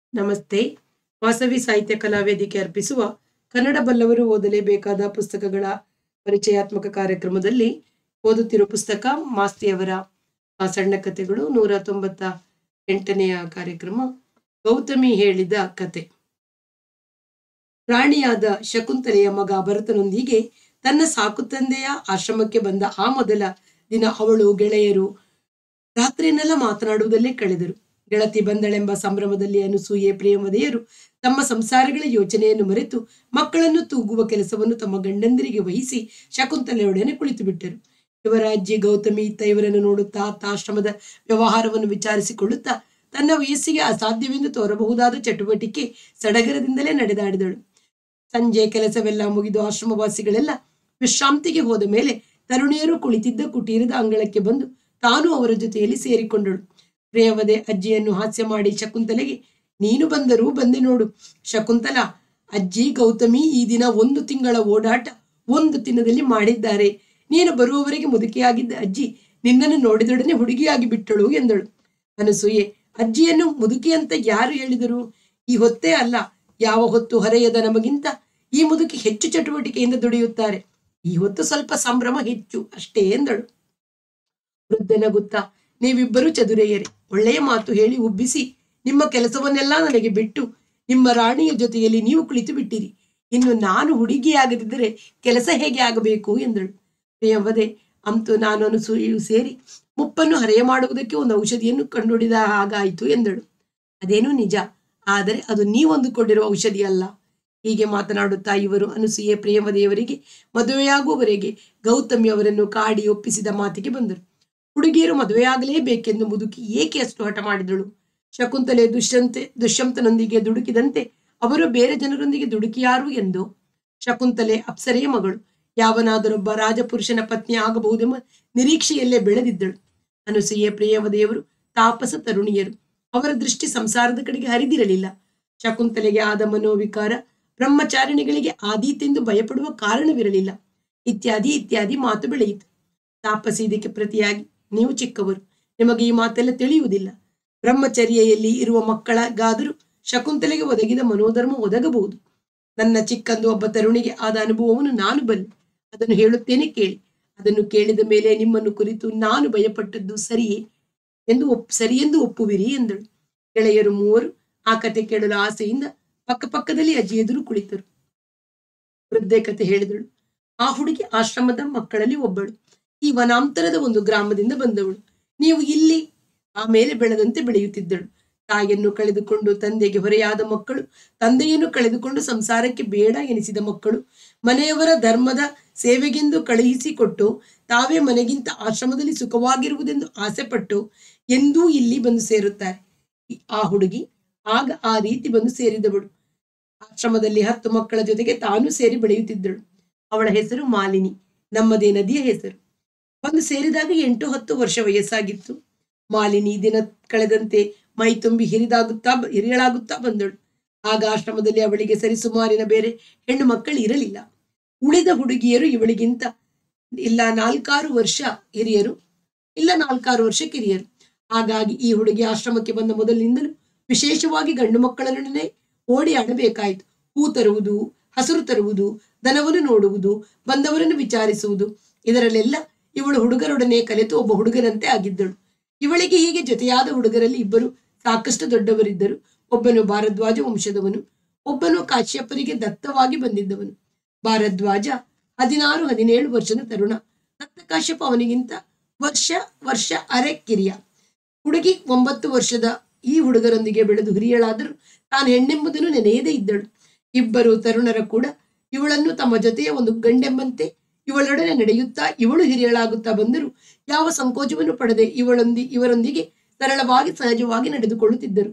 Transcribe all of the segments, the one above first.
ನಮಸ್ತೆ ವಾಸವಿ ಸಾಹಿತ್ಯ ಕಲಾವೇದಿಕೆ ಅರ್ಪಿಸುವ ಕನ್ನಡ ಬಲ್ಲವರು ಓದಲೇಬೇಕಾದ ಪುಸ್ತಕಗಳ ಪರಿಚಯಾತ್ಮಕ ಕಾರ್ಯಕ್ರಮದಲ್ಲಿ ಓದುತ್ತಿರುವ ಪುಸ್ತಕ ಮಾಸ್ತಿಯವರ ಆ ಸಣ್ಣ ಕಥೆಗಳು ನೂರ ತೊಂಬತ್ತ ಎಂಟನೆಯ ಕಾರ್ಯಕ್ರಮ ಗೌತಮಿ ಹೇಳಿದ ಕತೆ ರಾಣಿಯಾದ ಶಕುಂತಲೆಯ ಮಗ ಭರತನೊಂದಿಗೆ ತನ್ನ ಸಾಕುತಂದೆಯ ಆಶ್ರಮಕ್ಕೆ ಬಂದ ಆ ಮೊದಲ ದಿನ ಅವಳು ಗೆಳೆಯರು ರಾತ್ರಿಯನ್ನೆಲ್ಲ ಮಾತನಾಡುವುದಲ್ಲೇ ಕಳೆದರು ಗೆಳತಿ ಬಂದಳೆಂಬ ಸಂಭ್ರಮದಲ್ಲಿ ಅನುಸೂಯೆ ಪ್ರೇಮದೆಯರು ತಮ್ಮ ಸಂಸಾರಗಳ ಯೋಚನೆಯನ್ನು ಮರೆತು ಮಕ್ಕಳನ್ನು ತೂಗುವ ಕೆಲಸವನ್ನು ತಮ್ಮ ಗಂಡಂದಿರಿಗೆ ವಹಿಸಿ ಶಕುಂತಲೆಯೊಡನೆ ಕುಳಿತು ಬಿಟ್ಟರು ಇವರ ಅಜ್ಜಿ ಗೌತಮಿ ಇತ್ತ ಇವರನ್ನು ನೋಡುತ್ತಾ ಆಶ್ರಮದ ವ್ಯವಹಾರವನ್ನು ವಿಚಾರಿಸಿಕೊಳ್ಳುತ್ತಾ ತನ್ನ ವಯಸ್ಸಿಗೆ ಅಸಾಧ್ಯವೆಂದು ತೋರಬಹುದಾದ ಚಟುವಟಿಕೆ ಸಡಗರದಿಂದಲೇ ನಡೆದಾಡಿದಳು ಸಂಜೆ ಕೆಲಸವೆಲ್ಲ ಮುಗಿದು ಆಶ್ರಮವಾಸಿಗಳೆಲ್ಲ ವಿಶ್ರಾಂತಿಗೆ ಹೋದ ಮೇಲೆ ತರುಣಿಯರು ಕುಳಿತಿದ್ದ ಕುಟೀರದ ಅಂಗಳಕ್ಕೆ ಬಂದು ತಾನು ಅವರ ಜೊತೆಯಲ್ಲಿ ಸೇರಿಕೊಂಡಳು ಪ್ರಿಯವದೆ ಅಜ್ಜಿಯನ್ನು ಹಾಸ್ಯ ಮಾಡಿ ಶಕುಂತಲೆಗೆ ನೀನು ಬಂದರೂ ಬಂದೆ ನೋಡು ಶಕುಂತಲ ಅಜ್ಜಿ ಗೌತಮಿ ಈ ದಿನ ಒಂದು ತಿಂಗಳ ಓಡಾಟ ಒಂದು ದಿನದಲ್ಲಿ ಮಾಡಿದ್ದಾರೆ ನೀನು ಬರುವವರೆಗೆ ಮುದುಕಿಯಾಗಿದ್ದ ಅಜ್ಜಿ ನಿನ್ನನ್ನು ನೋಡಿದೊಡನೆ ಹುಡುಗಿಯಾಗಿ ಬಿಟ್ಟಳು ಎಂದಳು ಅನಸೂಯೆ ಅಜ್ಜಿಯನ್ನು ಮುದುಕಿ ಅಂತ ಯಾರು ಹೇಳಿದರು ಈ ಹೊತ್ತೇ ಅಲ್ಲ ಯಾವ ಹೊತ್ತು ಹರೆಯದ ನಮಗಿಂತ ಈ ಮುದುಕಿ ಹೆಚ್ಚು ಚಟುವಟಿಕೆಯಿಂದ ದುಡಿಯುತ್ತಾರೆ ಈ ಹೊತ್ತು ಸ್ವಲ್ಪ ಸಂಭ್ರಮ ಹೆಚ್ಚು ಅಷ್ಟೇ ಎಂದಳು ವೃದ್ಧನಗುತ್ತಾ ನೀವಿಬ್ಬರು ಚದುರೆಯರೆ ಒಳ್ಳೆಯ ಮಾತು ಹೇಳಿ ಉಬ್ಬಿಸಿ ನಿಮ್ಮ ಕೆಲಸವನ್ನೆಲ್ಲ ನನಗೆ ಬಿಟ್ಟು ನಿಮ್ಮ ರಾಣಿಯ ಜೊತೆಯಲ್ಲಿ ನೀವು ಕುಳಿತು ಬಿಟ್ಟಿರಿ ಇನ್ನು ನಾನು ಹುಡುಗಿಯಾಗದಿದ್ದರೆ ಕೆಲಸ ಹೇಗೆ ಆಗಬೇಕು ಎಂದಳು ಪ್ರಿಯವದೆ ಅಂತೂ ನಾನು ಅನುಸೂಯು ಸೇರಿ ಮುಪ್ಪನ್ನು ಹರೆಯ ಮಾಡುವುದಕ್ಕೆ ಒಂದು ಔಷಧಿಯನ್ನು ಕಂಡುಹಿಡಿದ ಹಾಗಾಯಿತು ಎಂದಳು ಅದೇನೂ ನಿಜ ಆದರೆ ಅದು ನೀವೊಂದುಕೊಂಡಿರುವ ಔಷಧಿ ಅಲ್ಲ ಹೀಗೆ ಮಾತನಾಡುತ್ತಾ ಇವರು ಅನುಸೂಯೆ ಪ್ರೇಮದೇವರಿಗೆ ಮದುವೆಯಾಗುವವರೆಗೆ ಗೌತಮಿ ಅವರನ್ನು ಕಾಡಿ ಒಪ್ಪಿಸಿದ ಮಾತಿಗೆ ಬಂದರು ಹುಡುಗಿಯರು ಮದುವೆಯಾಗಲೇಬೇಕೆಂದು ಮುದುಕಿ ಏಕೆ ಅಷ್ಟು ಹಠ ಮಾಡಿದಳು ಶಕುಂತಲೆ ದುಷ್ಯಂತೆ ದುಷ್ಯಂತನೊಂದಿಗೆ ದುಡುಕಿದಂತೆ ಅವರು ಬೇರೆ ಜನರೊಂದಿಗೆ ದುಡುಕಿಯಾರು ಎಂದು ಶಕುಂತಲೆ ಅಪ್ಸರೆಯ ಮಗಳು ಯಾವನಾದರೊಬ್ಬ ರಾಜಪುರುಷನ ಪತ್ನಿ ಆಗಬಹುದೆಂಬ ನಿರೀಕ್ಷೆಯಲ್ಲೇ ಬೆಳೆದಿದ್ದಳು ಅನುಸೂಯೆ ಪ್ರಿಯವದೇವರು ತಾಪಸ ತರುಣಿಯರು ಅವರ ದೃಷ್ಟಿ ಸಂಸಾರದ ಕಡೆಗೆ ಹರಿದಿರಲಿಲ್ಲ ಶಕುಂತಲೆಗೆ ಆದ ಮನೋವಿಕಾರ ಬ್ರಹ್ಮಚಾರಿಣಿಗಳಿಗೆ ಆದೀತೆಂದು ಭಯಪಡುವ ಕಾರಣವಿರಲಿಲ್ಲ ಇತ್ಯಾದಿ ಇತ್ಯಾದಿ ಮಾತು ಬೆಳೆಯಿತು ತಾಪಸಿ ಇದಕ್ಕೆ ಪ್ರತಿಯಾಗಿ ನೀವು ಚಿಕ್ಕವರು ನಿಮಗೆ ಈ ಮಾತೆಲ್ಲ ತಿಳಿಯುವುದಿಲ್ಲ ಬ್ರಹ್ಮಚರ್ಯೆಯಲ್ಲಿ ಇರುವ ಮಕ್ಕಳಗಾದರೂ ಶಕುಂತಲೆಗೆ ಒದಗಿದ ಮನೋಧರ್ಮ ಒದಗಬಹುದು ನನ್ನ ಚಿಕ್ಕಂದು ಒಬ್ಬ ತರುಣಿಗೆ ಆದ ಅನುಭವವನ್ನು ನಾನು ಬಲ್ಲೆ ಅದನ್ನು ಹೇಳುತ್ತೇನೆ ಕೇಳಿ ಅದನ್ನು ಕೇಳಿದ ಮೇಲೆ ನಿಮ್ಮನ್ನು ಕುರಿತು ನಾನು ಭಯಪಟ್ಟದ್ದು ಸರಿಯೇ ಎಂದು ಒಪ್ ಸರಿಯೆಂದು ಒಪ್ಪುವಿರಿ ಎಂದಳು ಗೆಳೆಯರು ಮೂವರು ಆ ಕತೆ ಕೇಳಲು ಆಸೆಯಿಂದ ಪಕ್ಕ ಪಕ್ಕದಲ್ಲಿ ಅಜ್ಜಿ ಎದುರು ಕುಳಿತರು ವೃದ್ಧೆ ಕತೆ ಹೇಳಿದಳು ಆ ಹುಡುಗಿ ಆಶ್ರಮದ ಮಕ್ಕಳಲ್ಲಿ ಒಬ್ಬಳು ಈ ವನಾಂತರದ ಒಂದು ಗ್ರಾಮದಿಂದ ಬಂದವಳು ನೀವು ಇಲ್ಲಿ ಆಮೇಲೆ ಬೆಳೆದಂತೆ ಬೆಳೆಯುತ್ತಿದ್ದಳು ತಾಯಿಯನ್ನು ಕಳೆದುಕೊಂಡು ತಂದೆಗೆ ಹೊರೆಯಾದ ಮಕ್ಕಳು ತಂದೆಯನ್ನು ಕಳೆದುಕೊಂಡು ಸಂಸಾರಕ್ಕೆ ಬೇಡ ಎನಿಸಿದ ಮಕ್ಕಳು ಮನೆಯವರ ಧರ್ಮದ ಸೇವೆಗೆಂದು ಕಳುಹಿಸಿಕೊಟ್ಟು ತಾವೇ ಮನೆಗಿಂತ ಆಶ್ರಮದಲ್ಲಿ ಸುಖವಾಗಿರುವುದೆಂದು ಆಸೆಪಟ್ಟು ಎಂದೂ ಇಲ್ಲಿ ಬಂದು ಸೇರುತ್ತಾರೆ ಆ ಹುಡುಗಿ ಆಗ ಆ ರೀತಿ ಬಂದು ಸೇರಿದವಳು ಆಶ್ರಮದಲ್ಲಿ ಹತ್ತು ಮಕ್ಕಳ ಜೊತೆಗೆ ತಾನು ಸೇರಿ ಬೆಳೆಯುತ್ತಿದ್ದಳು ಅವಳ ಹೆಸರು ಮಾಲಿನಿ ನಮ್ಮದೇ ನದಿಯ ಹೆಸರು ಬಂದು ಸೇರಿದಾಗ ಎಂಟು ಹತ್ತು ವರ್ಷ ವಯಸ್ಸಾಗಿತ್ತು ಮಾಲಿನಿ ದಿನ ಕಳೆದಂತೆ ಮೈ ತುಂಬಿ ಹಿರಿದಾಗುತ್ತಾ ಹಿರಿಯಳಾಗುತ್ತಾ ಬಂದಳು ಆಗ ಆಶ್ರಮದಲ್ಲಿ ಅವಳಿಗೆ ಸರಿಸುಮಾರಿನ ಬೇರೆ ಹೆಣ್ಣು ಮಕ್ಕಳು ಇರಲಿಲ್ಲ ಉಳಿದ ಹುಡುಗಿಯರು ಇವಳಿಗಿಂತ ಇಲ್ಲ ನಾಲ್ಕಾರು ವರ್ಷ ಹಿರಿಯರು ಇಲ್ಲ ನಾಲ್ಕಾರು ವರ್ಷ ಕಿರಿಯರು ಹಾಗಾಗಿ ಈ ಹುಡುಗಿ ಆಶ್ರಮಕ್ಕೆ ಬಂದ ಮೊದಲಿನಿಂದಲೂ ವಿಶೇಷವಾಗಿ ಗಂಡು ಮಕ್ಕಳನ್ನೇ ಓಡಿ ಆಡಬೇಕಾಯಿತು ಹೂ ತರುವುದು ಹಸಿರು ತರುವುದು ದನವನ್ನು ನೋಡುವುದು ಬಂದವರನ್ನು ವಿಚಾರಿಸುವುದು ಇದರಲ್ಲೆಲ್ಲ ಇವಳು ಹುಡುಗರೊಡನೆ ಕಲಿತು ಒಬ್ಬ ಹುಡುಗರಂತೆ ಆಗಿದ್ದಳು ಇವಳಿಗೆ ಹೀಗೆ ಜೊತೆಯಾದ ಹುಡುಗರಲ್ಲಿ ಇಬ್ಬರು ಸಾಕಷ್ಟು ದೊಡ್ಡವರಿದ್ದರು ಒಬ್ಬನು ಭಾರದ್ವಾಜ ವಂಶದವನು ಒಬ್ಬನು ಕಾಶ್ಯಪರಿಗೆ ದತ್ತವಾಗಿ ಬಂದಿದ್ದವನು ಭಾರದ್ವಾಜ ಹದಿನಾರು ಹದಿನೇಳು ವರ್ಷದ ತರುಣ ದತ್ತ ಕಾಶ್ಯಪ ಅವನಿಗಿಂತ ವರ್ಷ ವರ್ಷ ಅರೆ ಕಿರಿಯ ಹುಡುಗಿ ಒಂಬತ್ತು ವರ್ಷದ ಈ ಹುಡುಗರೊಂದಿಗೆ ಬೆಳೆದು ಹಿರಿಯಳಾದರೂ ತಾನು ಹೆಣ್ಣೆಂಬುದನ್ನು ನೆನೆಯದೇ ಇದ್ದಳು ಇಬ್ಬರು ತರುಣರ ಕೂಡ ಇವಳನ್ನು ತಮ್ಮ ಜೊತೆಯ ಒಂದು ಗಂಡೆಂಬಂತೆ ಇವಳೊಡನೆ ನಡೆಯುತ್ತಾ ಇವಳು ಹಿರಿಯಳಾಗುತ್ತಾ ಬಂದರೂ ಯಾವ ಸಂಕೋಚವನ್ನು ಪಡೆದೆ ಇವಳೊಂದಿ ಇವರೊಂದಿಗೆ ಸರಳವಾಗಿ ಸಹಜವಾಗಿ ನಡೆದುಕೊಳ್ಳುತ್ತಿದ್ದರು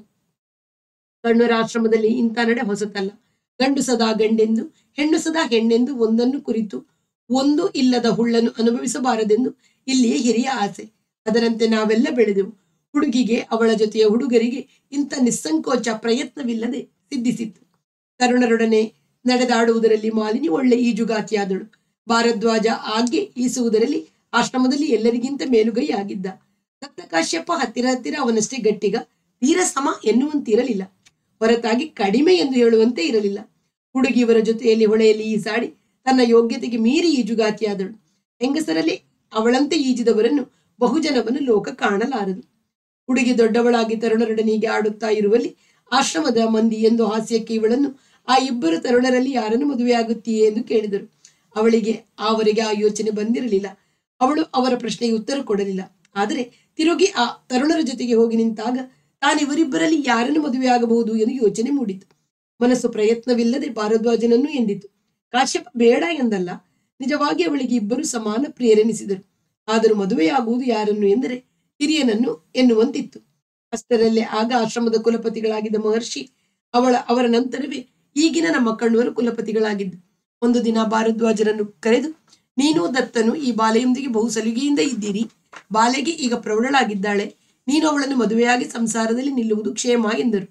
ಗಣ್ಣರ ಆಶ್ರಮದಲ್ಲಿ ಇಂಥ ನಡೆ ಹೊಸತಲ್ಲ ಗಂಡು ಸದಾ ಗಂಡೆಂದು ಹೆಣ್ಣು ಸದಾ ಹೆಣ್ಣೆಂದು ಒಂದನ್ನು ಕುರಿತು ಒಂದು ಇಲ್ಲದ ಹುಳ್ಳನ್ನು ಅನುಭವಿಸಬಾರದೆಂದು ಇಲ್ಲಿಯೇ ಹಿರಿಯ ಆಸೆ ಅದರಂತೆ ನಾವೆಲ್ಲ ಬೆಳೆದೆವು ಹುಡುಗಿಗೆ ಅವಳ ಜೊತೆಯ ಹುಡುಗರಿಗೆ ಇಂಥ ನಿಸ್ಸಂಕೋಚ ಪ್ರಯತ್ನವಿಲ್ಲದೆ ಸಿದ್ಧಿಸಿತ್ತು ತರುಣರೊಡನೆ ನಡೆದಾಡುವುದರಲ್ಲಿ ಮಾಲಿನಿ ಒಳ್ಳೆ ಈಜುಗಾತಿಯಾದಳು ಭಾರದ್ವಾಜ ಆಗ್ಗೆ ಈಸುವುದರಲ್ಲಿ ಆಶ್ರಮದಲ್ಲಿ ಎಲ್ಲರಿಗಿಂತ ಮೇಲುಗೈ ಆಗಿದ್ದ ದತ್ತಕಾಶ್ಯಪ ಹತ್ತಿರ ಹತ್ತಿರ ಅವನಷ್ಟೇ ಗಟ್ಟಿಗ ತೀರ ಸಮ ಎನ್ನುವಂತಿರಲಿಲ್ಲ ಹೊರತಾಗಿ ಕಡಿಮೆ ಎಂದು ಹೇಳುವಂತೆ ಇರಲಿಲ್ಲ ಹುಡುಗಿ ಇವರ ಜೊತೆಯಲ್ಲಿ ಹೊಳೆಯಲ್ಲಿ ಈಸಾಡಿ ತನ್ನ ಯೋಗ್ಯತೆಗೆ ಮೀರಿ ಈಜುಗಾತಿಯಾದಳು ಹೆಂಗಸರಲ್ಲಿ ಅವಳಂತೆ ಈಜಿದವರನ್ನು ಬಹುಜನವನ್ನು ಲೋಕ ಕಾಣಲಾರದು ಹುಡುಗಿ ದೊಡ್ಡವಳಾಗಿ ತರುಣರೊಡನೆಗೆ ಆಡುತ್ತಾ ಇರುವಲ್ಲಿ ಆಶ್ರಮದ ಮಂದಿ ಎಂದು ಹಾಸ್ಯಕ್ಕೆ ಇವಳನ್ನು ಆ ಇಬ್ಬರು ತರುಣರಲ್ಲಿ ಯಾರನ್ನು ಮದುವೆಯಾಗುತ್ತೀಯೇ ಎಂದು ಕೇಳಿದರು ಅವಳಿಗೆ ಅವರಿಗೆ ಆ ಯೋಚನೆ ಬಂದಿರಲಿಲ್ಲ ಅವಳು ಅವರ ಪ್ರಶ್ನೆಗೆ ಉತ್ತರ ಕೊಡಲಿಲ್ಲ ಆದರೆ ತಿರುಗಿ ಆ ತರುಣರ ಜೊತೆಗೆ ಹೋಗಿ ನಿಂತಾಗ ತಾನಿವರಿಬ್ಬರಲ್ಲಿ ಯಾರನ್ನು ಮದುವೆಯಾಗಬಹುದು ಎಂದು ಯೋಚನೆ ಮೂಡಿತು ಮನಸ್ಸು ಪ್ರಯತ್ನವಿಲ್ಲದೆ ಭಾರದ್ವಾಜನನ್ನು ಎಂದಿತು ಕಾಶ್ಯಪ ಬೇಡ ಎಂದಲ್ಲ ನಿಜವಾಗಿ ಅವಳಿಗೆ ಇಬ್ಬರು ಸಮಾನ ಪ್ರೇರೇನಿಸಿದರು ಆದರೂ ಮದುವೆಯಾಗುವುದು ಯಾರನ್ನು ಎಂದರೆ ಹಿರಿಯನನ್ನು ಎನ್ನುವಂತಿತ್ತು ಅಷ್ಟರಲ್ಲೇ ಆಗ ಆಶ್ರಮದ ಕುಲಪತಿಗಳಾಗಿದ್ದ ಮಹರ್ಷಿ ಅವಳ ಅವರ ನಂತರವೇ ಈಗಿನ ನಮ್ಮ ಕಣ್ಣವರು ಕುಲಪತಿಗಳಾಗಿದ್ದು ಒಂದು ದಿನ ಭಾರದ್ವಾಜರನ್ನು ಕರೆದು ನೀನು ದತ್ತನು ಈ ಬಾಲೆಯೊಂದಿಗೆ ಬಹು ಸಲಿಗೆಯಿಂದ ಇದ್ದೀರಿ ಬಾಲೆಗೆ ಈಗ ಪ್ರೌಢಳಾಗಿದ್ದಾಳೆ ನೀನು ಅವಳನ್ನು ಮದುವೆಯಾಗಿ ಸಂಸಾರದಲ್ಲಿ ನಿಲ್ಲುವುದು ಕ್ಷೇಮ ಎಂದರು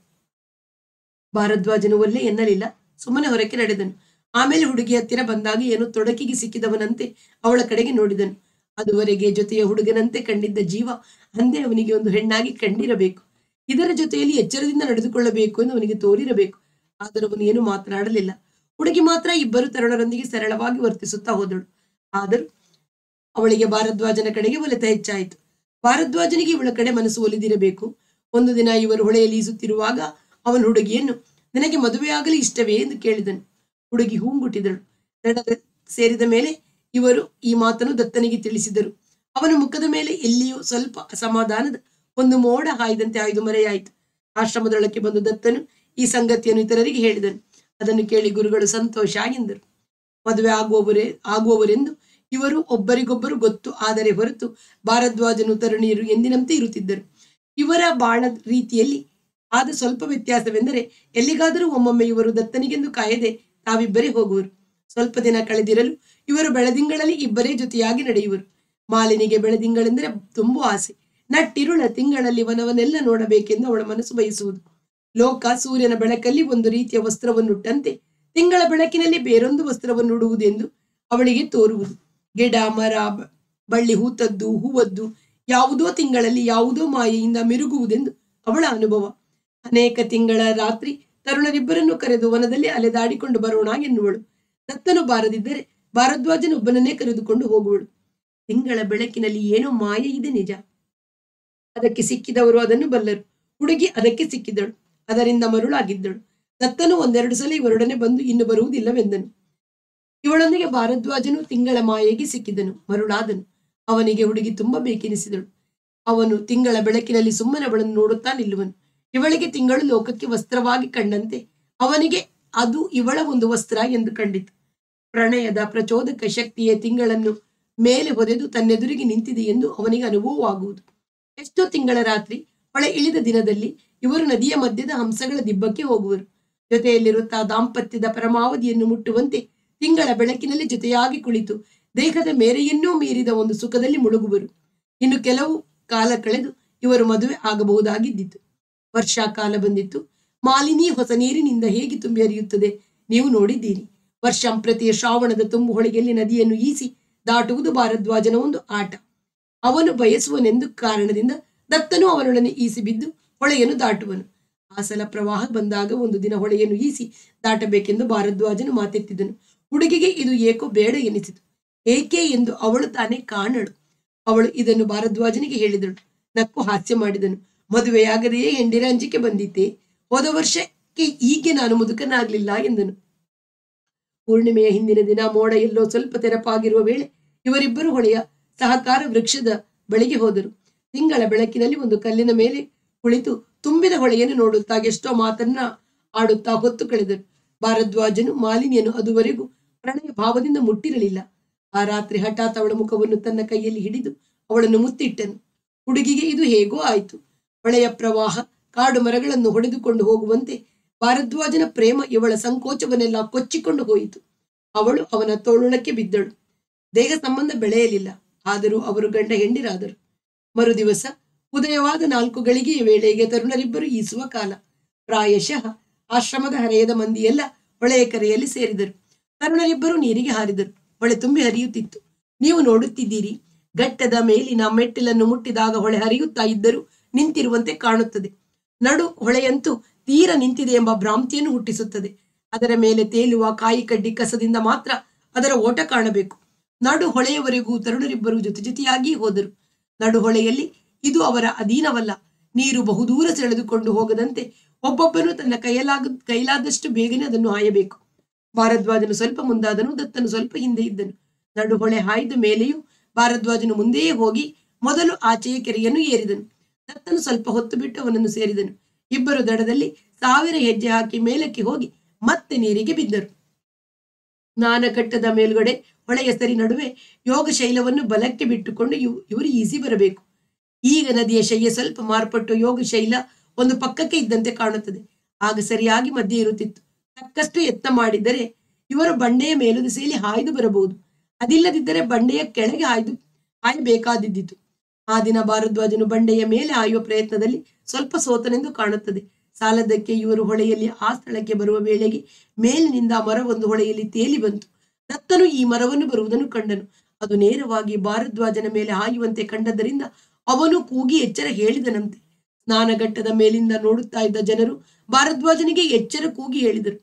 ಭಾರದ್ವಾಜನು ಒಲ್ಲೆ ಎನ್ನಲಿಲ್ಲ ಸುಮ್ಮನೆ ಹೊರಕ್ಕೆ ನಡೆದನು ಆಮೇಲೆ ಹುಡುಗಿ ಹತ್ತಿರ ಬಂದಾಗ ಏನು ತೊಡಕಿಗೆ ಸಿಕ್ಕಿದವನಂತೆ ಅವಳ ಕಡೆಗೆ ನೋಡಿದನು ಅದುವರೆಗೆ ಜೊತೆಯ ಹುಡುಗನಂತೆ ಕಂಡಿದ್ದ ಜೀವ ಅಂದೇ ಅವನಿಗೆ ಒಂದು ಹೆಣ್ಣಾಗಿ ಕಂಡಿರಬೇಕು ಇದರ ಜೊತೆಯಲ್ಲಿ ಎಚ್ಚರದಿಂದ ನಡೆದುಕೊಳ್ಳಬೇಕು ಎಂದು ಅವನಿಗೆ ತೋರಿರಬೇಕು ಆದರೂ ಅವನು ಏನು ಮಾತನಾಡಲಿಲ್ಲ ಹುಡುಗಿ ಮಾತ್ರ ಇಬ್ಬರು ತರುಣರೊಂದಿಗೆ ಸರಳವಾಗಿ ವರ್ತಿಸುತ್ತಾ ಹೋದಳು ಆದರೂ ಅವಳಿಗೆ ಭಾರದ್ವಾಜನ ಕಡೆಗೆ ಒಲಿತ ಹೆಚ್ಚಾಯಿತು ಭಾರದ್ವಾಜನಿಗೆ ಇವಳ ಕಡೆ ಮನಸ್ಸು ಒಲಿದಿರಬೇಕು ಒಂದು ದಿನ ಇವರು ಹೊಳೆಯಲ್ಲಿ ಈಸುತ್ತಿರುವಾಗ ಅವನ ಹುಡುಗಿಯನ್ನು ನಿನಗೆ ಮದುವೆಯಾಗಲಿ ಇಷ್ಟವೇ ಎಂದು ಕೇಳಿದನು ಹುಡುಗಿ ಹೂಂಗುಟ್ಟಿದಳು ದಡದ ಸೇರಿದ ಮೇಲೆ ಇವರು ಈ ಮಾತನ್ನು ದತ್ತನಿಗೆ ತಿಳಿಸಿದರು ಅವನ ಮುಖದ ಮೇಲೆ ಎಲ್ಲಿಯೂ ಸ್ವಲ್ಪ ಅಸಮಾಧಾನದ ಒಂದು ಮೋಡ ಹಾಯ್ದಂತೆ ಹಾಯ್ದು ಮರೆಯಾಯಿತು ಆಶ್ರಮದೊಳಕ್ಕೆ ಬಂದು ದತ್ತನು ಈ ಸಂಗತಿಯನ್ನು ಇತರರಿಗೆ ಹೇಳಿದನು ಅದನ್ನು ಕೇಳಿ ಗುರುಗಳು ಸಂತೋಷ ಎಂದರು ಮದುವೆ ಆಗುವವರೇ ಆಗುವವರೆಂದು ಇವರು ಒಬ್ಬರಿಗೊಬ್ಬರು ಗೊತ್ತು ಆದರೆ ಹೊರತು ಭಾರದ್ವಾಜನು ತರುಣಿಯರು ಎಂದಿನಂತೆ ಇರುತ್ತಿದ್ದರು ಇವರ ಬಾಳ ರೀತಿಯಲ್ಲಿ ಆದ ಸ್ವಲ್ಪ ವ್ಯತ್ಯಾಸವೆಂದರೆ ಎಲ್ಲಿಗಾದರೂ ಒಮ್ಮೊಮ್ಮೆ ಇವರು ದತ್ತನಿಗೆಂದು ಕಾಯದೆ ತಾವಿಬ್ಬರೇ ಹೋಗುವರು ಸ್ವಲ್ಪ ದಿನ ಕಳೆದಿರಲು ಇವರು ಬೆಳದಿಂಗಳಲ್ಲಿ ಇಬ್ಬರೇ ಜೊತೆಯಾಗಿ ನಡೆಯುವರು ಮಾಲಿನಿಗೆ ಬೆಳದಿಂಗಳೆಂದರೆ ತುಂಬು ಆಸೆ ನಟ್ಟಿರುಳ ತಿಂಗಳಲ್ಲಿ ವನವನ್ನೆಲ್ಲ ನೋಡಬೇಕೆಂದು ಅವಳ ಮನಸ್ಸು ಬಯಸುವುದು ಲೋಕ ಸೂರ್ಯನ ಬೆಳಕಲ್ಲಿ ಒಂದು ರೀತಿಯ ವಸ್ತ್ರವನ್ನುಟ್ಟಂತೆ ತಿಂಗಳ ಬೆಳಕಿನಲ್ಲಿ ಬೇರೊಂದು ವಸ್ತ್ರವನ್ನುಡುವುದೆಂದು ಅವಳಿಗೆ ತೋರುವುದು ಗಿಡ ಮರ ಬ- ಬಳ್ಳಿ ಹೂತದ್ದು ಹೂವದ್ದು ಯಾವುದೋ ತಿಂಗಳಲ್ಲಿ ಯಾವುದೋ ಮಾಯೆಯಿಂದ ಮಿರುಗುವುದೆಂದು ಅವಳ ಅನುಭವ ಅನೇಕ ತಿಂಗಳ ರಾತ್ರಿ ತರುಣರಿಬ್ಬರನ್ನು ಕರೆದು ವನದಲ್ಲಿ ಅಲೆದಾಡಿಕೊಂಡು ಬರೋಣ ಎನ್ನುವಳು ದತ್ತನು ಬಾರದಿದ್ದರೆ ಭಾರದ್ವಾಜನೊಬ್ಬನನ್ನೇ ಕರೆದುಕೊಂಡು ಹೋಗುವಳು ತಿಂಗಳ ಬೆಳಕಿನಲ್ಲಿ ಏನೋ ಮಾಯೆ ಇದೆ ನಿಜ ಅದಕ್ಕೆ ಸಿಕ್ಕಿದವರು ಅದನ್ನು ಬಲ್ಲರು ಹುಡುಗಿ ಅದಕ್ಕೆ ಸಿಕ್ಕಿದಳು ಅದರಿಂದ ಮರುಳಾಗಿದ್ದಳು ದತ್ತನು ಒಂದೆರಡು ಸಲ ಇವರೊಡನೆ ಬಂದು ಇನ್ನು ಬರುವುದಿಲ್ಲವೆಂದನು ಇವಳೊಂದಿಗೆ ಭಾರದ್ವಾಜನು ತಿಂಗಳ ಮಾಯೆಗೆ ಸಿಕ್ಕಿದನು ಮರುಳಾದನು ಅವನಿಗೆ ಹುಡುಗಿ ತುಂಬ ಬೇಕೆನಿಸಿದಳು ಅವನು ತಿಂಗಳ ಬೆಳಕಿನಲ್ಲಿ ಸುಮ್ಮನೆ ಅವಳನ್ನು ನೋಡುತ್ತಾ ನಿಲ್ಲುವನು ಇವಳಿಗೆ ತಿಂಗಳು ಲೋಕಕ್ಕೆ ವಸ್ತ್ರವಾಗಿ ಕಂಡಂತೆ ಅವನಿಗೆ ಅದು ಇವಳ ಒಂದು ವಸ್ತ್ರ ಎಂದು ಕಂಡಿತು ಪ್ರಣಯದ ಪ್ರಚೋದಕ ಶಕ್ತಿಯೇ ತಿಂಗಳನ್ನು ಮೇಲೆ ಹೊದೆದು ತನ್ನೆದುರಿಗೆ ನಿಂತಿದೆ ಎಂದು ಅವನಿಗೆ ಅನುಭವವಾಗುವುದು ಎಷ್ಟೋ ತಿಂಗಳ ರಾತ್ರಿ ಹೊಳೆ ಇಳಿದ ದಿನದಲ್ಲಿ ಇವರು ನದಿಯ ಮಧ್ಯದ ಹಂಸಗಳ ದಿಬ್ಬಕ್ಕೆ ಹೋಗುವರು ಜೊತೆಯಲ್ಲಿರುತ್ತಾ ದಾಂಪತ್ಯದ ಪರಮಾವಧಿಯನ್ನು ಮುಟ್ಟುವಂತೆ ತಿಂಗಳ ಬೆಳಕಿನಲ್ಲಿ ಜೊತೆಯಾಗಿ ಕುಳಿತು ದೇಹದ ಮೇರೆಯನ್ನೂ ಮೀರಿದ ಒಂದು ಸುಖದಲ್ಲಿ ಮುಳುಗುವರು ಇನ್ನು ಕೆಲವು ಕಾಲ ಕಳೆದು ಇವರು ಮದುವೆ ಆಗಬಹುದಾಗಿದ್ದಿತು ವರ್ಷಾಕಾಲ ಬಂದಿತ್ತು ಮಾಲಿನಿ ಹೊಸ ನೀರಿನಿಂದ ಹೇಗೆ ತುಂಬಿ ಹರಿಯುತ್ತದೆ ನೀವು ನೋಡಿದ್ದೀರಿ ವರ್ಷಂಪ್ರತಿಯ ಶ್ರಾವಣದ ತುಂಬು ಹೊಳೆಯಲ್ಲಿ ನದಿಯನ್ನು ಈಸಿ ದಾಟುವುದು ಭಾರದ್ವಾಜನ ಒಂದು ಆಟ ಅವನು ಬಯಸುವನೆಂದು ಕಾರಣದಿಂದ ದತ್ತನು ಅವನೊಡನೆ ಈಸಿ ಬಿದ್ದು ಹೊಳೆಯನ್ನು ದಾಟುವನು ಆ ಸಲ ಪ್ರವಾಹ ಬಂದಾಗ ಒಂದು ದಿನ ಹೊಳೆಯನ್ನು ಈಸಿ ದಾಟಬೇಕೆಂದು ಭಾರದ್ವಾಜನು ಮಾತೆತ್ತಿದನು ಹುಡುಗಿಗೆ ಇದು ಏಕೋ ಬೇಡ ಎನಿಸಿತು ಏಕೆ ಎಂದು ಅವಳು ತಾನೇ ಕಾಣಳು ಅವಳು ಇದನ್ನು ಭಾರದ್ವಾಜನಿಗೆ ಹೇಳಿದಳು ನಕ್ಕು ಹಾಸ್ಯ ಮಾಡಿದನು ಮದುವೆಯಾಗದೆಯೇ ಹೆಂಡಿರ ಅಂಜಿಕೆ ಬಂದಿತ್ತೆ ಹೋದ ವರ್ಷಕ್ಕೆ ಹೀಗೆ ನಾನು ಮುದುಕನಾಗ್ಲಿಲ್ಲ ಎಂದನು ಪೂರ್ಣಿಮೆಯ ಹಿಂದಿನ ದಿನ ಮೋಡ ಎಲ್ಲೋ ಸ್ವಲ್ಪ ತೆರಪಾಗಿರುವ ವೇಳೆ ಇವರಿಬ್ಬರು ಹೊಳೆಯ ಸಹಕಾರ ವೃಕ್ಷದ ಬಳಿಗೆ ಹೋದರು ತಿಂಗಳ ಬೆಳಕಿನಲ್ಲಿ ಒಂದು ಕಲ್ಲಿನ ಮೇಲೆ ಕುಳಿತು ತುಂಬಿದ ಹೊಳೆಯನ್ನು ನೋಡುತ್ತಾ ಎಷ್ಟೋ ಮಾತನ್ನ ಆಡುತ್ತಾ ಹೊತ್ತು ಕಳೆದರು ಭಾರದ್ವಾಜನು ಮಾಲಿನಿಯನ್ನು ಅದುವರೆಗೂ ಪ್ರಣಯ ಭಾವದಿಂದ ಮುಟ್ಟಿರಲಿಲ್ಲ ಆ ರಾತ್ರಿ ಹಠಾತ್ ಅವಳ ಮುಖವನ್ನು ತನ್ನ ಕೈಯಲ್ಲಿ ಹಿಡಿದು ಅವಳನ್ನು ಮುತ್ತಿಟ್ಟನು ಹುಡುಗಿಗೆ ಇದು ಹೇಗೋ ಆಯಿತು ಹೊಳೆಯ ಪ್ರವಾಹ ಕಾಡು ಮರಗಳನ್ನು ಹೊಡೆದುಕೊಂಡು ಹೋಗುವಂತೆ ಭಾರದ್ವಾಜನ ಪ್ರೇಮ ಇವಳ ಸಂಕೋಚವನ್ನೆಲ್ಲ ಕೊಚ್ಚಿಕೊಂಡು ಹೋಯಿತು ಅವಳು ಅವನ ತೋಳುಣಕ್ಕೆ ಬಿದ್ದಳು ದೇಹ ಸಂಬಂಧ ಬೆಳೆಯಲಿಲ್ಲ ಆದರೂ ಅವರು ಗಂಡ ಹೆಂಡಿರಾದರು ಮರುದಿವಸ ಉದಯವಾದ ನಾಲ್ಕು ಗಳಿಗೆಯ ವೇಳೆಗೆ ತರುಣರಿಬ್ಬರು ಈಸುವ ಕಾಲ ಪ್ರಾಯಶಃ ಆಶ್ರಮದ ಹರೆಯದ ಮಂದಿಯೆಲ್ಲ ಹೊಳೆಯ ಕರೆಯಲ್ಲಿ ಸೇರಿದರು ತರುಣರಿಬ್ಬರು ನೀರಿಗೆ ಹಾರಿದರು ಹೊಳೆ ತುಂಬಿ ಹರಿಯುತ್ತಿತ್ತು ನೀವು ನೋಡುತ್ತಿದ್ದೀರಿ ಘಟ್ಟದ ಮೇಲಿನ ಮೆಟ್ಟಿಲನ್ನು ಮುಟ್ಟಿದಾಗ ಹೊಳೆ ಹರಿಯುತ್ತಾ ಇದ್ದರೂ ನಿಂತಿರುವಂತೆ ಕಾಣುತ್ತದೆ ನಡು ಹೊಳೆಯಂತೂ ತೀರ ನಿಂತಿದೆ ಎಂಬ ಭ್ರಾಂತಿಯನ್ನು ಹುಟ್ಟಿಸುತ್ತದೆ ಅದರ ಮೇಲೆ ತೇಲುವ ಕಾಯಿ ಕಡ್ಡಿ ಕಸದಿಂದ ಮಾತ್ರ ಅದರ ಓಟ ಕಾಣಬೇಕು ನಡು ಹೊಳೆಯವರೆಗೂ ತರುಣರಿಬ್ಬರು ಜೊತೆ ಜೊತೆಯಾಗಿ ಹೋದರು ನಡು ಹೊಳೆಯಲ್ಲಿ ಇದು ಅವರ ಅಧೀನವಲ್ಲ ನೀರು ಬಹುದೂರ ಸೆಳೆದುಕೊಂಡು ಹೋಗದಂತೆ ಒಬ್ಬೊಬ್ಬನು ತನ್ನ ಕೈಯಲಾಗ ಕೈಲಾದಷ್ಟು ಬೇಗನೆ ಅದನ್ನು ಹಾಯಬೇಕು ಭಾರದ್ವಾಜನು ಸ್ವಲ್ಪ ಮುಂದಾದನು ದತ್ತನು ಸ್ವಲ್ಪ ಹಿಂದೆ ಇದ್ದನು ನಡು ಹೊಳೆ ಹಾಯ್ದ ಮೇಲೆಯೂ ಭಾರದ್ವಾಜನು ಮುಂದೆಯೇ ಹೋಗಿ ಮೊದಲು ಆಚೆಯ ಕೆರೆಯನ್ನು ಏರಿದನು ದತ್ತನು ಸ್ವಲ್ಪ ಹೊತ್ತು ಬಿಟ್ಟು ಅವನನ್ನು ಸೇರಿದನು ಇಬ್ಬರು ದಡದಲ್ಲಿ ಸಾವಿರ ಹೆಜ್ಜೆ ಹಾಕಿ ಮೇಲಕ್ಕೆ ಹೋಗಿ ಮತ್ತೆ ನೀರಿಗೆ ಬಿದ್ದರು ಸ್ನಾನಕಟ್ಟದ ಮೇಲ್ಗಡೆ ಹೊಳೆಯ ಸರಿ ನಡುವೆ ಯೋಗ ಶೈಲವನ್ನು ಬಲಕ್ಕೆ ಬಿಟ್ಟುಕೊಂಡು ಇವ್ ಇವರು ಈಸಿ ಬರಬೇಕು ಈಗ ನದಿಯ ಶಯ್ಯ ಸ್ವಲ್ಪ ಮಾರ್ಪಟ್ಟು ಯೋಗ ಶೈಲ ಒಂದು ಪಕ್ಕಕ್ಕೆ ಇದ್ದಂತೆ ಕಾಣುತ್ತದೆ ಆಗ ಸರಿಯಾಗಿ ಮಧ್ಯೆ ಇರುತ್ತಿತ್ತು ತಕ್ಕಷ್ಟು ಎತ್ತ ಮಾಡಿದರೆ ಇವರು ಬಂಡೆಯ ಮೇಲು ದಿಸೆಯಲ್ಲಿ ಹಾಯ್ದು ಬರಬಹುದು ಅದಿಲ್ಲದಿದ್ದರೆ ಬಂಡೆಯ ಕೆಳಗೆ ಹಾಯ್ದು ಹಾಯಬೇಕಾದಿದ್ದಿತು ಆ ದಿನ ಭಾರದ್ವಾಜನು ಬಂಡೆಯ ಮೇಲೆ ಹಾಯುವ ಪ್ರಯತ್ನದಲ್ಲಿ ಸ್ವಲ್ಪ ಸೋತನೆಂದು ಕಾಣುತ್ತದೆ ಸಾಲದಕ್ಕೆ ಇವರು ಹೊಳೆಯಲ್ಲಿ ಆ ಸ್ಥಳಕ್ಕೆ ಬರುವ ವೇಳೆಗೆ ಮೇಲಿನಿಂದ ಆ ಮರವೊಂದು ಹೊಳೆಯಲ್ಲಿ ತೇಲಿ ಬಂತು ದತ್ತನು ಈ ಮರವನ್ನು ಬರುವುದನ್ನು ಕಂಡನು ಅದು ನೇರವಾಗಿ ಭಾರದ್ವಾಜನ ಮೇಲೆ ಹಾಯುವಂತೆ ಕಂಡದ್ದರಿಂದ ಅವನು ಕೂಗಿ ಎಚ್ಚರ ಹೇಳಿದನಂತೆ ಸ್ನಾನಘಟ್ಟದ ಮೇಲಿಂದ ನೋಡುತ್ತಾ ಇದ್ದ ಜನರು ಭಾರದ್ವಾಜನಿಗೆ ಎಚ್ಚರ ಕೂಗಿ ಹೇಳಿದರು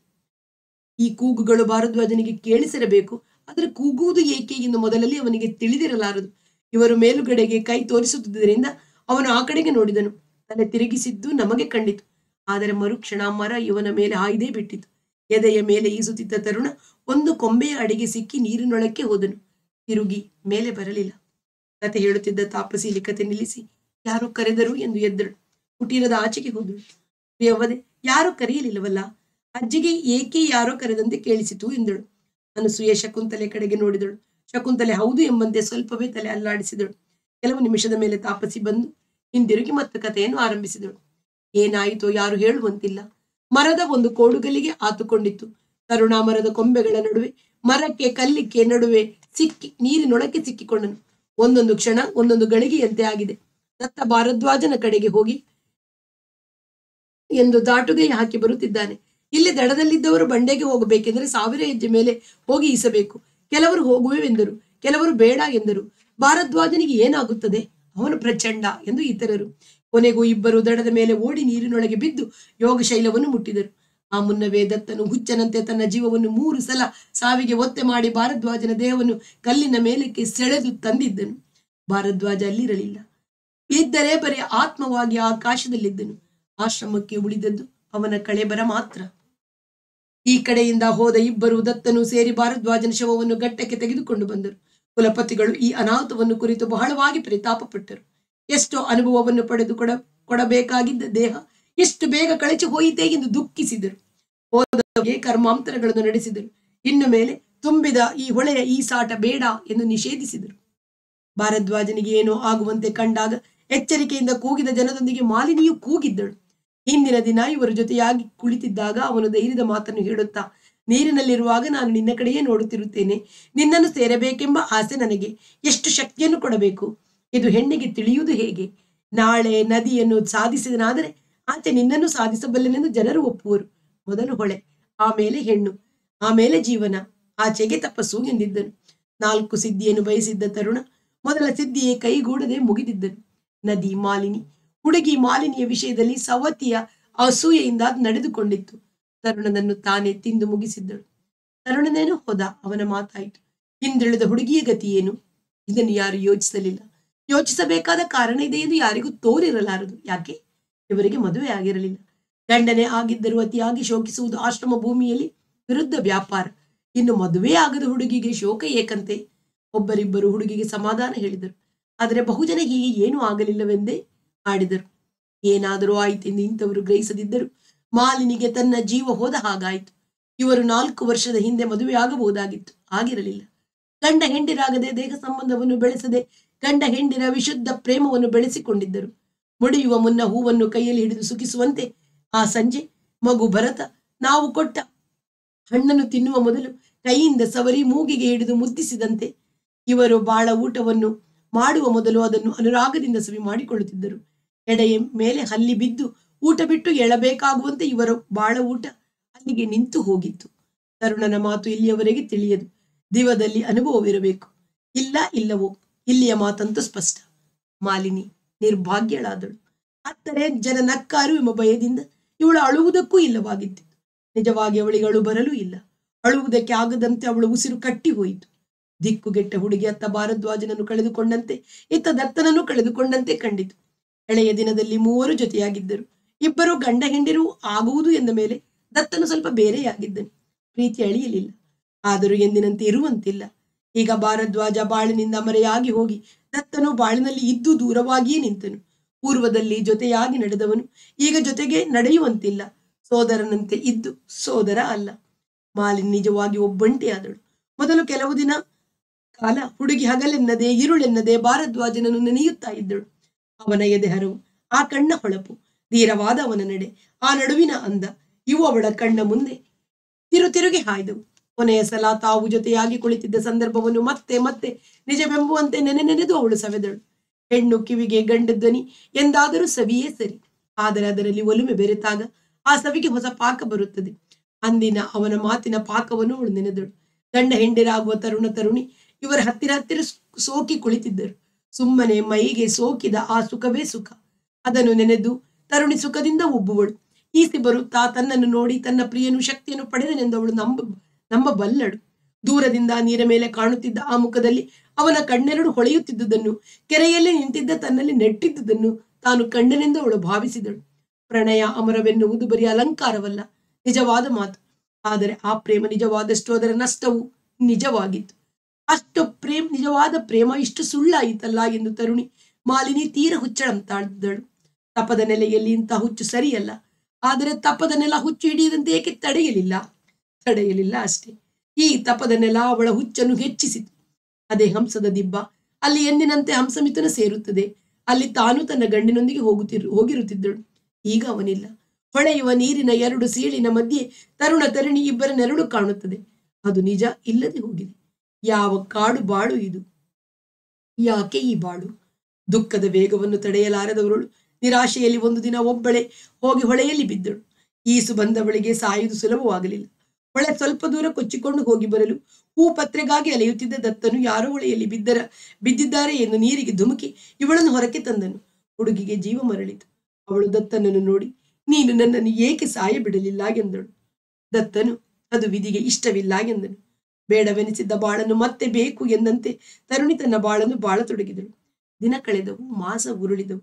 ಈ ಕೂಗುಗಳು ಭಾರದ್ವಾಜನಿಗೆ ಕೇಳಿಸಿರಬೇಕು ಆದರೆ ಕೂಗುವುದು ಏಕೆ ಎಂದು ಮೊದಲಲ್ಲಿ ಅವನಿಗೆ ತಿಳಿದಿರಲಾರದು ಇವರು ಮೇಲುಗಡೆಗೆ ಕೈ ತೋರಿಸುತ್ತಿದ್ದರಿಂದ ಅವನು ಆ ಕಡೆಗೆ ನೋಡಿದನು ತಲೆ ತಿರುಗಿಸಿದ್ದು ನಮಗೆ ಕಂಡಿತು ಆದರೆ ಮರುಕ್ಷಣ ಮರ ಇವನ ಮೇಲೆ ಹಾಯ್ದೇ ಬಿಟ್ಟಿತು ಎದೆಯ ಮೇಲೆ ಈಸುತ್ತಿದ್ದ ತರುಣ ಒಂದು ಕೊಂಬೆಯ ಅಡಿಗೆ ಸಿಕ್ಕಿ ನೀರಿನೊಳಕ್ಕೆ ಹೋದನು ತಿರುಗಿ ಮೇಲೆ ಬರಲಿಲ್ಲ ಕತೆ ಹೇಳುತ್ತಿದ್ದ ತಾಪಸಿ ಇಲ್ಲಿ ಕತೆ ನಿಲ್ಲಿಸಿ ಯಾರೋ ಕರೆದರು ಎಂದು ಎದ್ದಳು ಕುಟೀರದ ಆಚೆಗೆ ಹೋದಳು ಪ್ರಿಯವದೆ ಯಾರು ಕರೆಯಲಿಲ್ಲವಲ್ಲ ಅಜ್ಜಿಗೆ ಏಕೆ ಯಾರೋ ಕರೆದಂತೆ ಕೇಳಿಸಿತು ಎಂದಳು ಅನಸೂಯೆ ಶಕುಂತಲೆ ಕಡೆಗೆ ನೋಡಿದಳು ಶಕುಂತಲೆ ಹೌದು ಎಂಬಂತೆ ಸ್ವಲ್ಪವೇ ತಲೆ ಅಲ್ಲಾಡಿಸಿದಳು ಕೆಲವು ನಿಮಿಷದ ಮೇಲೆ ತಾಪಸಿ ಬಂದು ಹಿಂದಿರುಗಿ ಮತ್ತೆ ಕಥೆಯನ್ನು ಆರಂಭಿಸಿದಳು ಏನಾಯಿತೋ ಯಾರು ಹೇಳುವಂತಿಲ್ಲ ಮರದ ಒಂದು ಕೋಡುಗಲಿಗೆ ಆತುಕೊಂಡಿತ್ತು ತರುಣ ಮರದ ಕೊಂಬೆಗಳ ನಡುವೆ ಮರಕ್ಕೆ ಕಲ್ಲಿಕ್ಕೆ ನಡುವೆ ಸಿಕ್ಕಿ ನೀರಿನೊಳಕ್ಕೆ ಸಿಕ್ಕಿಕೊಂಡನು ಒಂದೊಂದು ಕ್ಷಣ ಒಂದೊಂದು ಗಳಿಗೆಯಂತೆ ಆಗಿದೆ ದತ್ತ ಭಾರದ್ವಾಜನ ಕಡೆಗೆ ಹೋಗಿ ಎಂದು ದಾಟುಗೆ ಹಾಕಿ ಬರುತ್ತಿದ್ದಾನೆ ಇಲ್ಲಿ ದಡದಲ್ಲಿದ್ದವರು ಬಂಡೆಗೆ ಹೋಗಬೇಕೆಂದರೆ ಸಾವಿರ ಹೆಜ್ಜೆ ಮೇಲೆ ಹೋಗಿ ಈಸಬೇಕು ಕೆಲವರು ಹೋಗುವೆವೆಂದರು ಕೆಲವರು ಬೇಡ ಎಂದರು ಭಾರದ್ವಾಜನಿಗೆ ಏನಾಗುತ್ತದೆ ಅವನು ಪ್ರಚಂಡ ಎಂದು ಇತರರು ಕೊನೆಗೂ ಇಬ್ಬರು ದಡದ ಮೇಲೆ ಓಡಿ ನೀರಿನೊಳಗೆ ಬಿದ್ದು ಯೋಗ ಶೈಲವನ್ನು ಮುಟ್ಟಿದರು ಆ ಮುನ್ನವೇ ದತ್ತನು ಹುಚ್ಚನಂತೆ ತನ್ನ ಜೀವವನ್ನು ಮೂರು ಸಲ ಸಾವಿಗೆ ಒತ್ತೆ ಮಾಡಿ ಭಾರದ್ವಾಜನ ದೇಹವನ್ನು ಕಲ್ಲಿನ ಮೇಲಕ್ಕೆ ಸೆಳೆದು ತಂದಿದ್ದನು ಭಾರದ್ವಾಜ ಅಲ್ಲಿರಲಿಲ್ಲ ಇದ್ದರೆ ಬರೀ ಆತ್ಮವಾಗಿ ಆಕಾಶದಲ್ಲಿದ್ದನು ಆಶ್ರಮಕ್ಕೆ ಉಳಿದದ್ದು ಅವನ ಕಳೆಬರ ಮಾತ್ರ ಈ ಕಡೆಯಿಂದ ಹೋದ ಇಬ್ಬರು ದತ್ತನು ಸೇರಿ ಭಾರದ್ವಾಜನ ಶವವನ್ನು ಘಟ್ಟಕ್ಕೆ ತೆಗೆದುಕೊಂಡು ಬಂದರು ಕುಲಪತಿಗಳು ಈ ಅನಾಹುತವನ್ನು ಕುರಿತು ಬಹಳವಾಗಿ ಪರಿತಾಪಪಟ್ಟರು ಎಷ್ಟೋ ಅನುಭವವನ್ನು ಪಡೆದು ಕೊಡ ಕೊಡಬೇಕಾಗಿದ್ದ ದೇಹ ಎಷ್ಟು ಬೇಗ ಕಳಚಿ ಹೋಯಿತೆ ಎಂದು ದುಃಖಿಸಿದರು ಹೋದವರಿಗೆ ಕರ್ಮಾಂತರಗಳನ್ನು ನಡೆಸಿದರು ಇನ್ನು ಮೇಲೆ ತುಂಬಿದ ಈ ಹೊಳೆಯ ಈ ಸಾಟ ಬೇಡ ಎಂದು ನಿಷೇಧಿಸಿದರು ಭಾರದ್ವಾಜನಿಗೆ ಏನೋ ಆಗುವಂತೆ ಕಂಡಾಗ ಎಚ್ಚರಿಕೆಯಿಂದ ಕೂಗಿದ ಜನದೊಂದಿಗೆ ಮಾಲಿನಿಯು ಕೂಗಿದ್ದಳು ಹಿಂದಿನ ದಿನ ಇವರ ಜೊತೆಯಾಗಿ ಕುಳಿತಿದ್ದಾಗ ಅವನು ಧೈರ್ಯದ ಮಾತನ್ನು ಹೇಳುತ್ತಾ ನೀರಿನಲ್ಲಿರುವಾಗ ನಾನು ನಿನ್ನ ಕಡೆಯೇ ನೋಡುತ್ತಿರುತ್ತೇನೆ ನಿನ್ನನ್ನು ಸೇರಬೇಕೆಂಬ ಆಸೆ ನನಗೆ ಎಷ್ಟು ಶಕ್ತಿಯನ್ನು ಕೊಡಬೇಕು ಇದು ಹೆಣ್ಣಿಗೆ ತಿಳಿಯುವುದು ಹೇಗೆ ನಾಳೆ ನದಿಯನ್ನು ಸಾಧಿಸಿದನಾದರೆ ಆಚೆ ನಿನ್ನನ್ನು ಸಾಧಿಸಬಲ್ಲೆನೆಂದು ಜನರು ಒಪ್ಪುವರು ಮೊದಲು ಹೊಳೆ ಆಮೇಲೆ ಹೆಣ್ಣು ಆಮೇಲೆ ಜೀವನ ಆಚೆಗೆ ತಪಸ್ಸು ಎಂದಿದ್ದನು ನಾಲ್ಕು ಸಿದ್ಧಿಯನ್ನು ಬಯಸಿದ್ದ ತರುಣ ಮೊದಲ ಸಿದ್ಧಿಯೇ ಕೈಗೂಡದೆ ಮುಗಿದಿದ್ದನು ನದಿ ಮಾಲಿನಿ ಹುಡುಗಿ ಮಾಲಿನಿಯ ವಿಷಯದಲ್ಲಿ ಸವತಿಯ ಅಸೂಯೆಯಿಂದ ನಡೆದುಕೊಂಡಿತ್ತು ತರುಣನನ್ನು ತಾನೇ ತಿಂದು ಮುಗಿಸಿದ್ದಳು ತರುಣನೇನು ಹೋದ ಅವನ ಮಾತಾಯಿತು ಹಿಂದುಳಿದ ಹುಡುಗಿಯ ಗತಿ ಏನು ಇದನ್ನು ಯಾರು ಯೋಚಿಸಲಿಲ್ಲ ಯೋಚಿಸಬೇಕಾದ ಕಾರಣ ಇದೆ ಎಂದು ಯಾರಿಗೂ ತೋರಿರಲಾರದು ಯಾಕೆ ಇವರಿಗೆ ಮದುವೆ ಆಗಿರಲಿಲ್ಲ ಗಂಡನೆ ಆಗಿದ್ದರೂ ಅತಿಯಾಗಿ ಶೋಕಿಸುವುದು ಆಶ್ರಮ ಭೂಮಿಯಲ್ಲಿ ವಿರುದ್ಧ ವ್ಯಾಪಾರ ಇನ್ನು ಮದುವೆ ಆಗದ ಹುಡುಗಿಗೆ ಶೋಕ ಏಕಂತೆ ಒಬ್ಬರಿಬ್ಬರು ಹುಡುಗಿಗೆ ಸಮಾಧಾನ ಹೇಳಿದರು ಆದರೆ ಬಹುಜನ ಹೀಗೆ ಏನೂ ಆಗಲಿಲ್ಲವೆಂದೇ ಆಡಿದರು ಏನಾದರೂ ಆಯಿತೆಂದು ಇಂಥವರು ಗ್ರಹಿಸದಿದ್ದರು ಮಾಲಿನಿಗೆ ತನ್ನ ಜೀವ ಹೋದ ಹಾಗಾಯಿತು ಇವರು ನಾಲ್ಕು ವರ್ಷದ ಹಿಂದೆ ಮದುವೆ ಆಗಬಹುದಾಗಿತ್ತು ಆಗಿರಲಿಲ್ಲ ಗಂಡ ಹೆಂಡಿರಾಗದೆ ದೇಹ ಸಂಬಂಧವನ್ನು ಬೆಳೆಸದೆ ಗಂಡ ಹೆಂಡಿರ ವಿಶುದ್ಧ ಪ್ರೇಮವನ್ನು ಬೆಳೆಸಿಕೊಂಡಿದ್ದರು ಮುಡಿಯುವ ಮುನ್ನ ಹೂವನ್ನು ಕೈಯಲ್ಲಿ ಹಿಡಿದು ಸುಖಿಸುವಂತೆ ಆ ಸಂಜೆ ಮಗು ಭರತ ನಾವು ಕೊಟ್ಟ ಹಣ್ಣನ್ನು ತಿನ್ನುವ ಮೊದಲು ಕೈಯಿಂದ ಸವರಿ ಮೂಗಿಗೆ ಹಿಡಿದು ಮುದ್ದಿಸಿದಂತೆ ಇವರು ಬಾಳ ಊಟವನ್ನು ಮಾಡುವ ಮೊದಲು ಅದನ್ನು ಅನುರಾಗದಿಂದ ಸವಿ ಮಾಡಿಕೊಳ್ಳುತ್ತಿದ್ದರು ಎಡೆಯ ಮೇಲೆ ಹಲ್ಲಿ ಬಿದ್ದು ಊಟ ಬಿಟ್ಟು ಎಳಬೇಕಾಗುವಂತೆ ಇವರ ಬಾಳ ಊಟ ಅಲ್ಲಿಗೆ ನಿಂತು ಹೋಗಿತ್ತು ತರುಣನ ಮಾತು ಇಲ್ಲಿಯವರೆಗೆ ತಿಳಿಯದು ದಿವದಲ್ಲಿ ಅನುಭವವಿರಬೇಕು ಇಲ್ಲ ಇಲ್ಲವೋ ಇಲ್ಲಿಯ ಮಾತಂತೂ ಸ್ಪಷ್ಟ ಮಾಲಿನಿ ನಿರ್ಭಾಗ್ಯಳಾದಳು ಅತ್ತರೆ ಜನ ನಕ್ಕಾರು ಎಂಬ ಭಯದಿಂದ ಇವಳು ಅಳುವುದಕ್ಕೂ ಇಲ್ಲವಾಗಿತ್ತು ನಿಜವಾಗಿ ಅವಳಿಗೆ ಅಳು ಬರಲೂ ಇಲ್ಲ ಅಳುವುದಕ್ಕೆ ಆಗದಂತೆ ಅವಳು ಉಸಿರು ಕಟ್ಟಿ ಹೋಯಿತು ದಿಕ್ಕುಗೆಟ್ಟ ಹುಡುಗಿ ಅತ್ತ ಭಾರದ್ವಾಜನನ್ನು ಕಳೆದುಕೊಂಡಂತೆ ಇತ್ತ ದತ್ತನನ್ನು ಕಳೆದುಕೊಂಡಂತೆ ಕಂಡಿತು ಎಳೆಯ ದಿನದಲ್ಲಿ ಮೂವರು ಜೊತೆಯಾಗಿದ್ದರು ಇಬ್ಬರು ಗಂಡ ಹೆಂಡಿರು ಆಗುವುದು ಎಂದ ಮೇಲೆ ದತ್ತನು ಸ್ವಲ್ಪ ಬೇರೆಯಾಗಿದ್ದನು ಪ್ರೀತಿ ಅಳಿಯಲಿಲ್ಲ ಆದರೂ ಎಂದಿನಂತೆ ಇರುವಂತಿಲ್ಲ ಈಗ ಭಾರದ್ವಾಜ ಬಾಳಿನಿಂದ ಮರೆಯಾಗಿ ಹೋಗಿ ದತ್ತನು ಬಾಳಿನಲ್ಲಿ ಇದ್ದು ದೂರವಾಗಿಯೇ ನಿಂತನು ಪೂರ್ವದಲ್ಲಿ ಜೊತೆಯಾಗಿ ನಡೆದವನು ಈಗ ಜೊತೆಗೆ ನಡೆಯುವಂತಿಲ್ಲ ಸೋದರನಂತೆ ಇದ್ದು ಸೋದರ ಅಲ್ಲ ಮಾಲಿನ್ ನಿಜವಾಗಿ ಒಬ್ಬಂಟಿಯಾದಳು ಮೊದಲು ಕೆಲವು ದಿನ ಕಾಲ ಹುಡುಗಿ ಹಗಲೆನ್ನದೆ ಇರುಳೆನ್ನದೆ ಭಾರದ್ವಾಜನನ್ನು ನೆನೆಯುತ್ತಾ ಇದ್ದಳು ಅವನ ಎದೆ ಹರವು ಆ ಕಣ್ಣ ಹೊಳಪು ಧೀರವಾದ ಅವನ ನಡೆ ಆ ನಡುವಿನ ಅಂದ ಇವು ಅವಳ ಕಣ್ಣ ಮುಂದೆ ತಿರು ತಿರುಗಿ ಹಾಯ್ದವು ಕೊನೆಯ ಸಲ ತಾವು ಜೊತೆಯಾಗಿ ಕುಳಿತಿದ್ದ ಸಂದರ್ಭವನ್ನು ಮತ್ತೆ ಮತ್ತೆ ನಿಜವೆಂಬುವಂತೆ ನೆನೆ ನೆನೆದು ಅವಳು ಸವೆದಳು ಹೆಣ್ಣು ಕಿವಿಗೆ ಗಂಡ ಧ್ವನಿ ಎಂದಾದರೂ ಸವಿಯೇ ಸರಿ ಆದರೆ ಅದರಲ್ಲಿ ಒಲುಮೆ ಬೆರೆತಾಗ ಆ ಸವಿಗೆ ಹೊಸ ಪಾಕ ಬರುತ್ತದೆ ಅಂದಿನ ಅವನ ಮಾತಿನ ಪಾಕವನ್ನು ಅವಳು ನೆನೆದಳು ಗಂಡ ಹೆಂಡಿರಾಗುವ ತರುಣ ತರುಣಿ ಇವರ ಹತ್ತಿರ ಹತ್ತಿರ ಸೋಕಿ ಕುಳಿತಿದ್ದರು ಸುಮ್ಮನೆ ಮೈಗೆ ಸೋಕಿದ ಆ ಸುಖವೇ ಸುಖ ಅದನ್ನು ನೆನೆದು ತರುಣಿ ಸುಖದಿಂದ ಉಬ್ಬುವಳು ಈಸಿ ಬರುತ್ತಾ ತನ್ನನ್ನು ನೋಡಿ ತನ್ನ ಪ್ರಿಯನು ಶಕ್ತಿಯನ್ನು ಪಡೆದನೆಂದು ಅವಳು ನಂಬ ನಂಬಬಲ್ಲಳು ದೂರದಿಂದ ನೀರ ಮೇಲೆ ಕಾಣುತ್ತಿದ್ದ ಆ ಮುಖದಲ್ಲಿ ಅವನ ಕಣ್ಣೆರಡು ಹೊಳೆಯುತ್ತಿದ್ದುದನ್ನು ಕೆರೆಯಲ್ಲಿ ನಿಂತಿದ್ದ ತನ್ನಲ್ಲಿ ನೆಟ್ಟಿದ್ದುದನ್ನು ತಾನು ಕಣ್ಣನೆಂದು ಅವಳು ಭಾವಿಸಿದಳು ಪ್ರಣಯ ಅಮರವೆನ್ನುವುದು ಬರೀ ಅಲಂಕಾರವಲ್ಲ ನಿಜವಾದ ಮಾತು ಆದರೆ ಆ ಪ್ರೇಮ ನಿಜವಾದಷ್ಟು ಅದರ ನಷ್ಟವು ನಿಜವಾಗಿತ್ತು ಅಷ್ಟು ಪ್ರೇಮ ನಿಜವಾದ ಪ್ರೇಮ ಇಷ್ಟು ಸುಳ್ಳಾಯಿತಲ್ಲ ಎಂದು ತರುಣಿ ಮಾಲಿನಿ ತೀರ ಹುಚ್ಚಳಂತಾಳಿದ್ದಳು ತಪದ ನೆಲೆಯಲ್ಲಿ ಇಂಥ ಹುಚ್ಚು ಸರಿಯಲ್ಲ ಆದರೆ ತಪದ ನೆಲ ಹುಚ್ಚು ಹಿಡಿಯದಂತೆ ಏಕೆ ತಡೆಯಲಿಲ್ಲ ತಡೆಯಲಿಲ್ಲ ಅಷ್ಟೇ ಈ ತಪದ ನೆಲ ಅವಳ ಹುಚ್ಚನ್ನು ಹೆಚ್ಚಿಸಿತು ಅದೇ ಹಂಸದ ದಿಬ್ಬ ಅಲ್ಲಿ ಎಂದಿನಂತೆ ಹಂಸಮಿಥುನ ಸೇರುತ್ತದೆ ಅಲ್ಲಿ ತಾನು ತನ್ನ ಗಂಡಿನೊಂದಿಗೆ ಹೋಗುತ್ತಿರು ಹೋಗಿರುತ್ತಿದ್ದಳು ಈಗ ಅವನಿಲ್ಲ ಹೊಳೆಯುವ ನೀರಿನ ಎರಡು ಸೀಳಿನ ಮಧ್ಯೆ ತರುಣ ತರುಣಿ ಇಬ್ಬರ ನೆರಳು ಕಾಣುತ್ತದೆ ಅದು ನಿಜ ಇಲ್ಲದೆ ಹೋಗಿದೆ ಯಾವ ಕಾಡು ಬಾಳು ಇದು ಯಾಕೆ ಈ ಬಾಳು ದುಃಖದ ವೇಗವನ್ನು ತಡೆಯಲಾರದವರಳು ನಿರಾಶೆಯಲ್ಲಿ ಒಂದು ದಿನ ಒಬ್ಬಳೆ ಹೋಗಿ ಹೊಳೆಯಲ್ಲಿ ಬಿದ್ದಳು ಈಸು ಬಂದವಳಿಗೆ ಸಾಯುವುದು ಸುಲಭವಾಗಲಿಲ್ಲ ಹೊಳೆ ಸ್ವಲ್ಪ ದೂರ ಕೊಚ್ಚಿಕೊಂಡು ಹೋಗಿ ಬರಲು ಹೂ ಪತ್ರೆಗಾಗಿ ಅಲೆಯುತ್ತಿದ್ದ ದತ್ತನು ಯಾರೋ ಹೊಳೆಯಲ್ಲಿ ಬಿದ್ದರ ಬಿದ್ದಿದ್ದಾರೆ ಎಂದು ನೀರಿಗೆ ಧುಮುಕಿ ಇವಳನ್ನು ಹೊರಕ್ಕೆ ತಂದನು ಹುಡುಗಿಗೆ ಜೀವ ಮರಳಿತು ಅವಳು ದತ್ತನನ್ನು ನೋಡಿ ನೀನು ನನ್ನನ್ನು ಏಕೆ ಸಾಯ ಬಿಡಲಿಲ್ಲ ಎಂದಳು ದತ್ತನು ಅದು ವಿಧಿಗೆ ಇಷ್ಟವಿಲ್ಲ ಎಂದನು ಬೇಡವೆನಿಸಿದ್ದ ಬಾಳನ್ನು ಮತ್ತೆ ಬೇಕು ಎಂದಂತೆ ತರುಣಿ ತನ್ನ ಬಾಳನ್ನು ಬಾಳತೊಡಗಿದಳು ದಿನ ಕಳೆದವು ಮಾಸ ಉರುಳಿದವು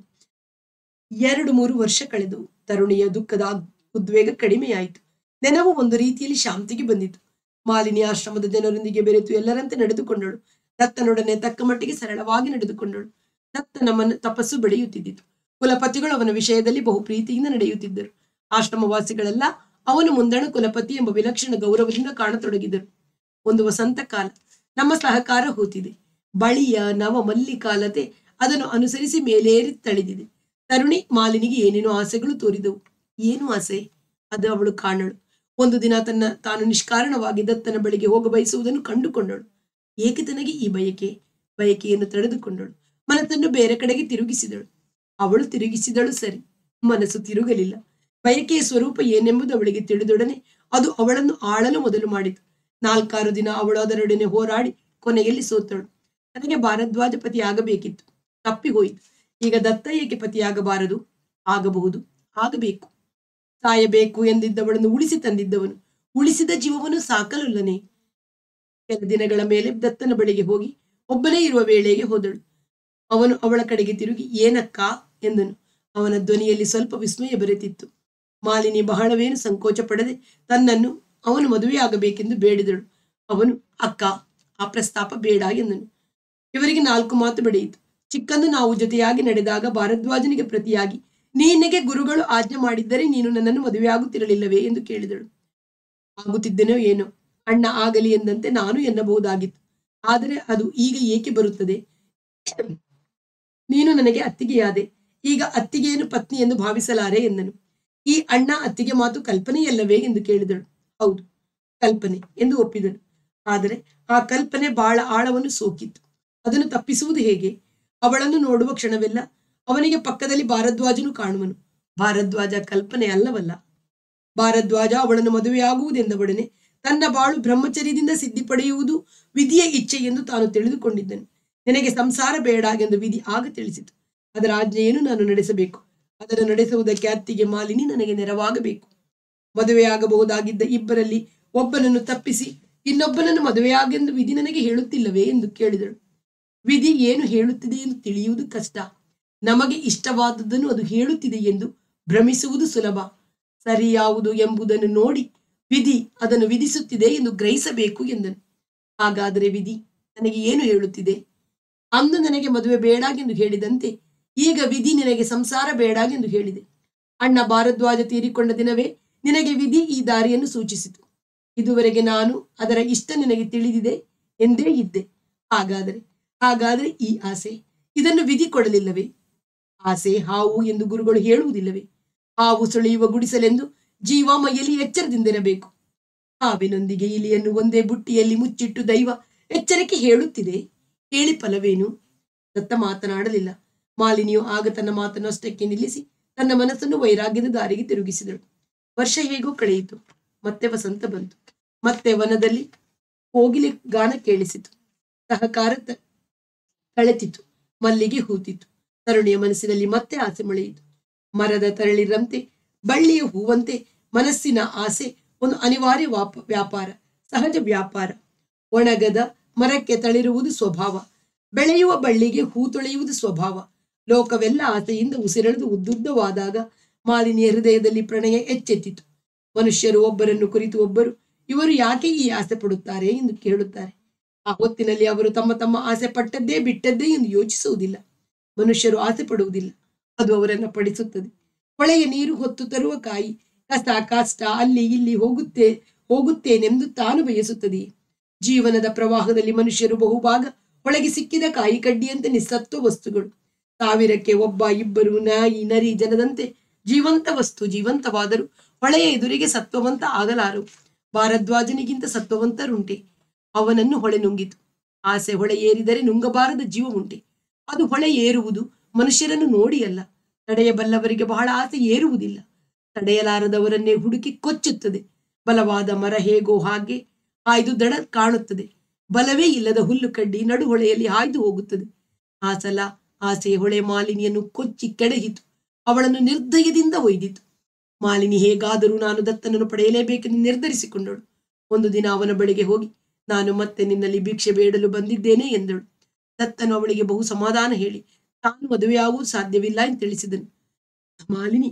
ಎರಡು ಮೂರು ವರ್ಷ ಕಳೆದವು ತರುಣಿಯ ದುಃಖದ ಉದ್ವೇಗ ಕಡಿಮೆಯಾಯಿತು ನೆನವು ಒಂದು ರೀತಿಯಲ್ಲಿ ಶಾಂತಿಗೆ ಬಂದಿತು ಮಾಲಿನಿ ಆಶ್ರಮದ ಜನರೊಂದಿಗೆ ಬೆರೆತು ಎಲ್ಲರಂತೆ ನಡೆದುಕೊಂಡಳು ದತ್ತನೊಡನೆ ತಕ್ಕ ಮಟ್ಟಿಗೆ ಸರಳವಾಗಿ ನಡೆದುಕೊಂಡಳು ದತ್ತನ ಮನ ತಪಸ್ಸು ಬೆಳೆಯುತ್ತಿದ್ದಿತು ಕುಲಪತಿಗಳು ಅವನ ವಿಷಯದಲ್ಲಿ ಬಹು ಪ್ರೀತಿಯಿಂದ ನಡೆಯುತ್ತಿದ್ದರು ಆಶ್ರಮವಾಸಿಗಳೆಲ್ಲ ಅವನು ಮುಂದಣ ಕುಲಪತಿ ಎಂಬ ವಿಲಕ್ಷಣ ಗೌರವದಿಂದ ಕಾಣತೊಡಗಿದರು ಒಂದು ವಸಂತ ಕಾಲ ನಮ್ಮ ಸಹಕಾರ ಹೂತಿದೆ ಬಳಿಯ ನವ ಮಲ್ಲಿಕಾಲತೆ ಅದನ್ನು ಅನುಸರಿಸಿ ಮೇಲೇರಿ ತಳೆದಿದೆ ತರುಣಿ ಮಾಲಿನಿಗೆ ಏನೇನೋ ಆಸೆಗಳು ತೋರಿದವು ಏನು ಆಸೆ ಅದು ಅವಳು ಕಾಣಳು ಒಂದು ದಿನ ತನ್ನ ತಾನು ನಿಷ್ಕಾರಣವಾಗಿ ದತ್ತನ ಬಳಿಗೆ ಹೋಗ ಬಯಸುವುದನ್ನು ಕಂಡುಕೊಂಡಳು ಏಕೆ ತನಗೆ ಈ ಬಯಕೆ ಬಯಕೆಯನ್ನು ತಡೆದುಕೊಂಡಳು ಮನಸ್ಸನ್ನು ಬೇರೆ ಕಡೆಗೆ ತಿರುಗಿಸಿದಳು ಅವಳು ತಿರುಗಿಸಿದಳು ಸರಿ ಮನಸ್ಸು ತಿರುಗಲಿಲ್ಲ ಬಯಕೆಯ ಸ್ವರೂಪ ಏನೆಂಬುದು ಅವಳಿಗೆ ತಿಳಿದೊಡನೆ ಅದು ಅವಳನ್ನು ಆಳಲು ಮೊದಲು ಮಾಡಿತು ನಾಲ್ಕಾರು ದಿನ ಅವಳು ಅದರೊಡನೆ ಹೋರಾಡಿ ಕೊನೆಯಲ್ಲಿ ಸೋತಳು ನನಗೆ ಭಾರದ್ವಾಜ ಪತಿ ಆಗಬೇಕಿತ್ತು ತಪ್ಪಿ ಹೋಯಿತು ಈಗ ದತ್ತ ಏಕೆ ಪತಿಯಾಗಬಾರದು ಆಗಬಹುದು ಆಗಬೇಕು ಸಾಯಬೇಕು ಎಂದಿದ್ದವಳನ್ನು ಉಳಿಸಿ ತಂದಿದ್ದವನು ಉಳಿಸಿದ ಜೀವವನ್ನು ಸಾಕಲುಲ್ಲನೆ ಕೆಲ ದಿನಗಳ ಮೇಲೆ ದತ್ತನ ಬಳಿಗೆ ಹೋಗಿ ಒಬ್ಬನೇ ಇರುವ ವೇಳೆಗೆ ಹೋದಳು ಅವನು ಅವಳ ಕಡೆಗೆ ತಿರುಗಿ ಏನಕ್ಕ ಎಂದನು ಅವನ ಧ್ವನಿಯಲ್ಲಿ ಸ್ವಲ್ಪ ವಿಸ್ಮಯ ಬೆರೆತಿತ್ತು ಮಾಲಿನಿ ಬಹಳವೇನು ಸಂಕೋಚ ಪಡದೆ ತನ್ನನ್ನು ಅವನು ಮದುವೆಯಾಗಬೇಕೆಂದು ಬೇಡಿದಳು ಅವನು ಅಕ್ಕ ಆ ಪ್ರಸ್ತಾಪ ಬೇಡ ಎಂದನು ಇವರಿಗೆ ನಾಲ್ಕು ಮಾತು ಬೆಳೆಯಿತು ಚಿಕ್ಕಂದು ನಾವು ಜೊತೆಯಾಗಿ ನಡೆದಾಗ ಭಾರದ್ವಾಜನಿಗೆ ಪ್ರತಿಯಾಗಿ ನೀನೆಗೆ ಗುರುಗಳು ಆಜ್ಞೆ ಮಾಡಿದ್ದರೆ ನೀನು ನನ್ನನ್ನು ಮದುವೆಯಾಗುತ್ತಿರಲಿಲ್ಲವೇ ಎಂದು ಕೇಳಿದಳು ಆಗುತ್ತಿದ್ದೆನೋ ಏನೋ ಅಣ್ಣ ಆಗಲಿ ಎಂದಂತೆ ನಾನು ಎನ್ನಬಹುದಾಗಿತ್ತು ಆದರೆ ಅದು ಈಗ ಏಕೆ ಬರುತ್ತದೆ ನೀನು ನನಗೆ ಅತ್ತಿಗೆಯಾದೆ ಈಗ ಅತ್ತಿಗೆಯನ್ನು ಪತ್ನಿ ಎಂದು ಭಾವಿಸಲಾರೆ ಎಂದನು ಈ ಅಣ್ಣ ಅತ್ತಿಗೆ ಮಾತು ಕಲ್ಪನೆಯಲ್ಲವೇ ಎಂದು ಕೇಳಿದಳು ಹೌದು ಕಲ್ಪನೆ ಎಂದು ಒಪ್ಪಿದನು ಆದರೆ ಆ ಕಲ್ಪನೆ ಬಹಳ ಆಳವನ್ನು ಸೋಕಿತ್ತು ಅದನ್ನು ತಪ್ಪಿಸುವುದು ಹೇಗೆ ಅವಳನ್ನು ನೋಡುವ ಕ್ಷಣವೆಲ್ಲ ಅವನಿಗೆ ಪಕ್ಕದಲ್ಲಿ ಭಾರದ್ವಾಜನು ಕಾಣುವನು ಭಾರದ್ವಾಜ ಕಲ್ಪನೆ ಅಲ್ಲವಲ್ಲ ಭಾರದ್ವಾಜ ಅವಳನ್ನು ಮದುವೆಯಾಗುವುದೆಂದವಡನೆ ತನ್ನ ಬಾಳು ಬ್ರಹ್ಮಚರ್ಯದಿಂದ ಸಿದ್ಧಿ ಪಡೆಯುವುದು ವಿಧಿಯ ಇಚ್ಛೆ ಎಂದು ತಾನು ತಿಳಿದುಕೊಂಡಿದ್ದನು ನಿನಗೆ ಸಂಸಾರ ಬೇಡ ಎಂದು ವಿಧಿ ಆಗ ತಿಳಿಸಿತು ಅದರ ಆಜ್ಞೆಯನ್ನು ನಾನು ನಡೆಸಬೇಕು ಅದನ್ನು ನಡೆಸುವುದಕ್ಕೆ ಅತ್ತಿಗೆ ಮಾಲಿನಿ ನನಗೆ ನೆರವಾಗಬೇಕು ಮದುವೆಯಾಗಬಹುದಾಗಿದ್ದ ಇಬ್ಬರಲ್ಲಿ ಒಬ್ಬನನ್ನು ತಪ್ಪಿಸಿ ಇನ್ನೊಬ್ಬನನ್ನು ಮದುವೆಯಾಗೆಂದು ವಿಧಿ ನನಗೆ ಹೇಳುತ್ತಿಲ್ಲವೇ ಎಂದು ಕೇಳಿದಳು ವಿಧಿ ಏನು ಹೇಳುತ್ತಿದೆ ಎಂದು ತಿಳಿಯುವುದು ಕಷ್ಟ ನಮಗೆ ಇಷ್ಟವಾದದ್ದನ್ನು ಅದು ಹೇಳುತ್ತಿದೆ ಎಂದು ಭ್ರಮಿಸುವುದು ಸುಲಭ ಸರಿ ಯಾವುದು ಎಂಬುದನ್ನು ನೋಡಿ ವಿಧಿ ಅದನ್ನು ವಿಧಿಸುತ್ತಿದೆ ಎಂದು ಗ್ರಹಿಸಬೇಕು ಎಂದನು ಹಾಗಾದರೆ ವಿಧಿ ನನಗೆ ಏನು ಹೇಳುತ್ತಿದೆ ಅಂದು ನನಗೆ ಮದುವೆ ಬೇಡಾಗೆಂದು ಹೇಳಿದಂತೆ ಈಗ ವಿಧಿ ನಿನಗೆ ಸಂಸಾರ ಬೇಡಾಗೆಂದು ಹೇಳಿದೆ ಅಣ್ಣ ಭಾರದ್ವಾಜ ತೀರಿಕೊಂಡ ದಿನವೇ ನಿನಗೆ ವಿಧಿ ಈ ದಾರಿಯನ್ನು ಸೂಚಿಸಿತು ಇದುವರೆಗೆ ನಾನು ಅದರ ಇಷ್ಟ ನಿನಗೆ ತಿಳಿದಿದೆ ಎಂದೇ ಇದ್ದೆ ಹಾಗಾದರೆ ಹಾಗಾದರೆ ಈ ಆಸೆ ಇದನ್ನು ವಿಧಿ ಕೊಡಲಿಲ್ಲವೇ ಆಸೆ ಹಾವು ಎಂದು ಗುರುಗಳು ಹೇಳುವುದಿಲ್ಲವೇ ಹಾವು ಸುಳಿಯುವ ಗುಡಿಸಲೆಂದು ಜೀವ ಮೈಯಲ್ಲಿ ಎಚ್ಚರದಿಂದಿರಬೇಕು ಹಾವಿನೊಂದಿಗೆ ಇಲಿಯನ್ನು ಒಂದೇ ಬುಟ್ಟಿಯಲ್ಲಿ ಮುಚ್ಚಿಟ್ಟು ದೈವ ಎಚ್ಚರಿಕೆ ಹೇಳುತ್ತಿದೆ ಹೇಳಿ ಫಲವೇನು ದತ್ತ ಮಾತನಾಡಲಿಲ್ಲ ಮಾಲಿನಿಯು ಆಗ ತನ್ನ ಮಾತನ್ನು ಅಷ್ಟಕ್ಕೆ ನಿಲ್ಲಿಸಿ ತನ್ನ ಮನಸ್ಸನ್ನು ವೈರಾಗ್ಯದ ದಾರಿಗೆ ತಿರುಗಿಸಿದಳು ವರ್ಷ ಹೇಗೋ ಕಳೆಯಿತು ಮತ್ತೆ ವಸಂತ ಬಂತು ಮತ್ತೆ ವನದಲ್ಲಿ ಕೋಗಿಲೆ ಗಾನ ಕೇಳಿಸಿತು ಸಹಕಾರ ತ- ತಳೆತಿತು ಮಲ್ಲಿಗೆ ಹೂತಿತು ತರುಣಿಯ ಮನಸ್ಸಿನಲ್ಲಿ ಮತ್ತೆ ಆಸೆ ಮೊಳೆಯಿತು ಮರದ ತರಳಿರಂತೆ ಬಳ್ಳಿಯ ಹೂವಂತೆ ಮನಸ್ಸಿನ ಆಸೆ ಒಂದು ಅನಿವಾರ್ಯ ವಾಪ ವ್ಯಾಪಾರ ಸಹಜ ವ್ಯಾಪಾರ ಒಣಗದ ಮರಕ್ಕೆ ತಳಿರುವುದು ಸ್ವಭಾವ ಬೆಳೆಯುವ ಬಳ್ಳಿಗೆ ಹೂ ತೊಳೆಯುವುದು ಸ್ವಭಾವ ಲೋಕವೆಲ್ಲ ಆಸೆಯಿಂದ ಉಸಿರೆಳೆದು ಉದ್ದುದ್ದವಾದಾಗ ಮಾಲಿನಿಯ ಹೃದಯದಲ್ಲಿ ಪ್ರಣಯ ಎಚ್ಚೆತ್ತಿತು ಮನುಷ್ಯರು ಒಬ್ಬರನ್ನು ಕುರಿತು ಒಬ್ಬರು ಇವರು ಯಾಕೆ ಈ ಆಸೆ ಪಡುತ್ತಾರೆ ಎಂದು ಕೇಳುತ್ತಾರೆ ಆ ಹೊತ್ತಿನಲ್ಲಿ ಅವರು ತಮ್ಮ ತಮ್ಮ ಆಸೆ ಪಟ್ಟದ್ದೇ ಬಿಟ್ಟದ್ದೇ ಎಂದು ಯೋಚಿಸುವುದಿಲ್ಲ ಮನುಷ್ಯರು ಆಸೆ ಪಡುವುದಿಲ್ಲ ಅದು ಅವರನ್ನ ಪಡಿಸುತ್ತದೆ ಹೊಳೆಯ ನೀರು ಹೊತ್ತು ತರುವ ಕಾಯಿ ಕಸ ಕಷ್ಟ ಅಲ್ಲಿ ಇಲ್ಲಿ ಹೋಗುತ್ತೆ ಹೋಗುತ್ತೇನೆಂದು ತಾನು ಬಯಸುತ್ತದೆಯೇ ಜೀವನದ ಪ್ರವಾಹದಲ್ಲಿ ಮನುಷ್ಯರು ಬಹುಭಾಗ ಒಳಗೆ ಸಿಕ್ಕಿದ ಕಾಯಿ ಕಡ್ಡಿಯಂತೆ ನಿಸ್ಸತ್ವ ವಸ್ತುಗಳು ಸಾವಿರಕ್ಕೆ ಒಬ್ಬ ಇಬ್ಬರು ನಾಯಿ ನರಿ ಜನದಂತೆ ಜೀವಂತ ವಸ್ತು ಜೀವಂತವಾದರೂ ಹೊಳೆಯ ಎದುರಿಗೆ ಸತ್ವವಂತ ಆಗಲಾರು ಭಾರದ್ವಾಜನಿಗಿಂತ ಸತ್ವವಂತರುಂಟೆ ಅವನನ್ನು ಹೊಳೆ ನುಂಗಿತು ಆಸೆ ಹೊಳೆ ಏರಿದರೆ ನುಂಗಬಾರದ ಜೀವವುಂಟೆ ಅದು ಹೊಳೆ ಏರುವುದು ಮನುಷ್ಯರನ್ನು ನೋಡಿ ಅಲ್ಲ ತಡೆಯಬಲ್ಲವರಿಗೆ ಬಹಳ ಆಸೆ ಏರುವುದಿಲ್ಲ ತಡೆಯಲಾರದವರನ್ನೇ ಹುಡುಕಿ ಕೊಚ್ಚುತ್ತದೆ ಬಲವಾದ ಮರ ಹೇಗೋ ಹಾಗೆ ಹಾಯ್ದು ದಡ ಕಾಣುತ್ತದೆ ಬಲವೇ ಇಲ್ಲದ ಹುಲ್ಲು ಕಡ್ಡಿ ನಡು ಹೊಳೆಯಲ್ಲಿ ಹಾಯ್ದು ಹೋಗುತ್ತದೆ ಆ ಸಲ ಆಸೆಯ ಹೊಳೆ ಮಾಲಿನಿಯನ್ನು ಕೊಚ್ಚಿ ಕೆಡಹಿತು ಅವಳನ್ನು ನಿರ್ದಯದಿಂದ ಒಯ್ದಿತು ಮಾಲಿನಿ ಹೇಗಾದರೂ ನಾನು ದತ್ತನನ್ನು ಪಡೆಯಲೇಬೇಕೆಂದು ನಿರ್ಧರಿಸಿಕೊಂಡಳು ಒಂದು ದಿನ ಅವನ ಬಳಿಗೆ ಹೋಗಿ ನಾನು ಮತ್ತೆ ನಿನ್ನಲ್ಲಿ ಭಿಕ್ಷೆ ಬೇಡಲು ಬಂದಿದ್ದೇನೆ ಎಂದಳು ದತ್ತನು ಅವಳಿಗೆ ಬಹು ಸಮಾಧಾನ ಹೇಳಿ ತಾನು ಮದುವೆಯಾಗುವುದು ಸಾಧ್ಯವಿಲ್ಲ ಎಂದು ತಿಳಿಸಿದನು ಮಾಲಿನಿ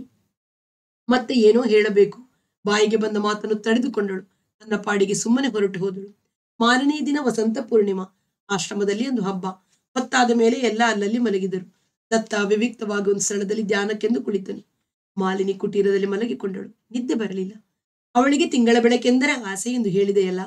ಮತ್ತೆ ಏನೋ ಹೇಳಬೇಕು ಬಾಯಿಗೆ ಬಂದ ಮಾತನ್ನು ತಡೆದುಕೊಂಡಳು ತನ್ನ ಪಾಡಿಗೆ ಸುಮ್ಮನೆ ಹೊರಟು ಹೋದಳು ಮಾರನೇ ದಿನ ವಸಂತ ಪೂರ್ಣಿಮಾ ಆಶ್ರಮದಲ್ಲಿ ಒಂದು ಹಬ್ಬ ಹೊತ್ತಾದ ಮೇಲೆ ಎಲ್ಲ ಅಲ್ಲಲ್ಲಿ ಮಲಗಿದರು ದತ್ತ ವಿವಿಕ್ತವಾಗಿ ಒಂದು ಸ್ಥಳದಲ್ಲಿ ಧ್ಯಾನಕ್ಕೆಂದು ಕುಳಿತನು ಮಾಲಿನಿ ಕುಟೀರದಲ್ಲಿ ಮಲಗಿಕೊಂಡಳು ನಿದ್ದೆ ಬರಲಿಲ್ಲ ಅವಳಿಗೆ ತಿಂಗಳ ಬೆಳಕೆಂದರೆ ಆಸೆ ಎಂದು ಹೇಳಿದೆಯಲ್ಲ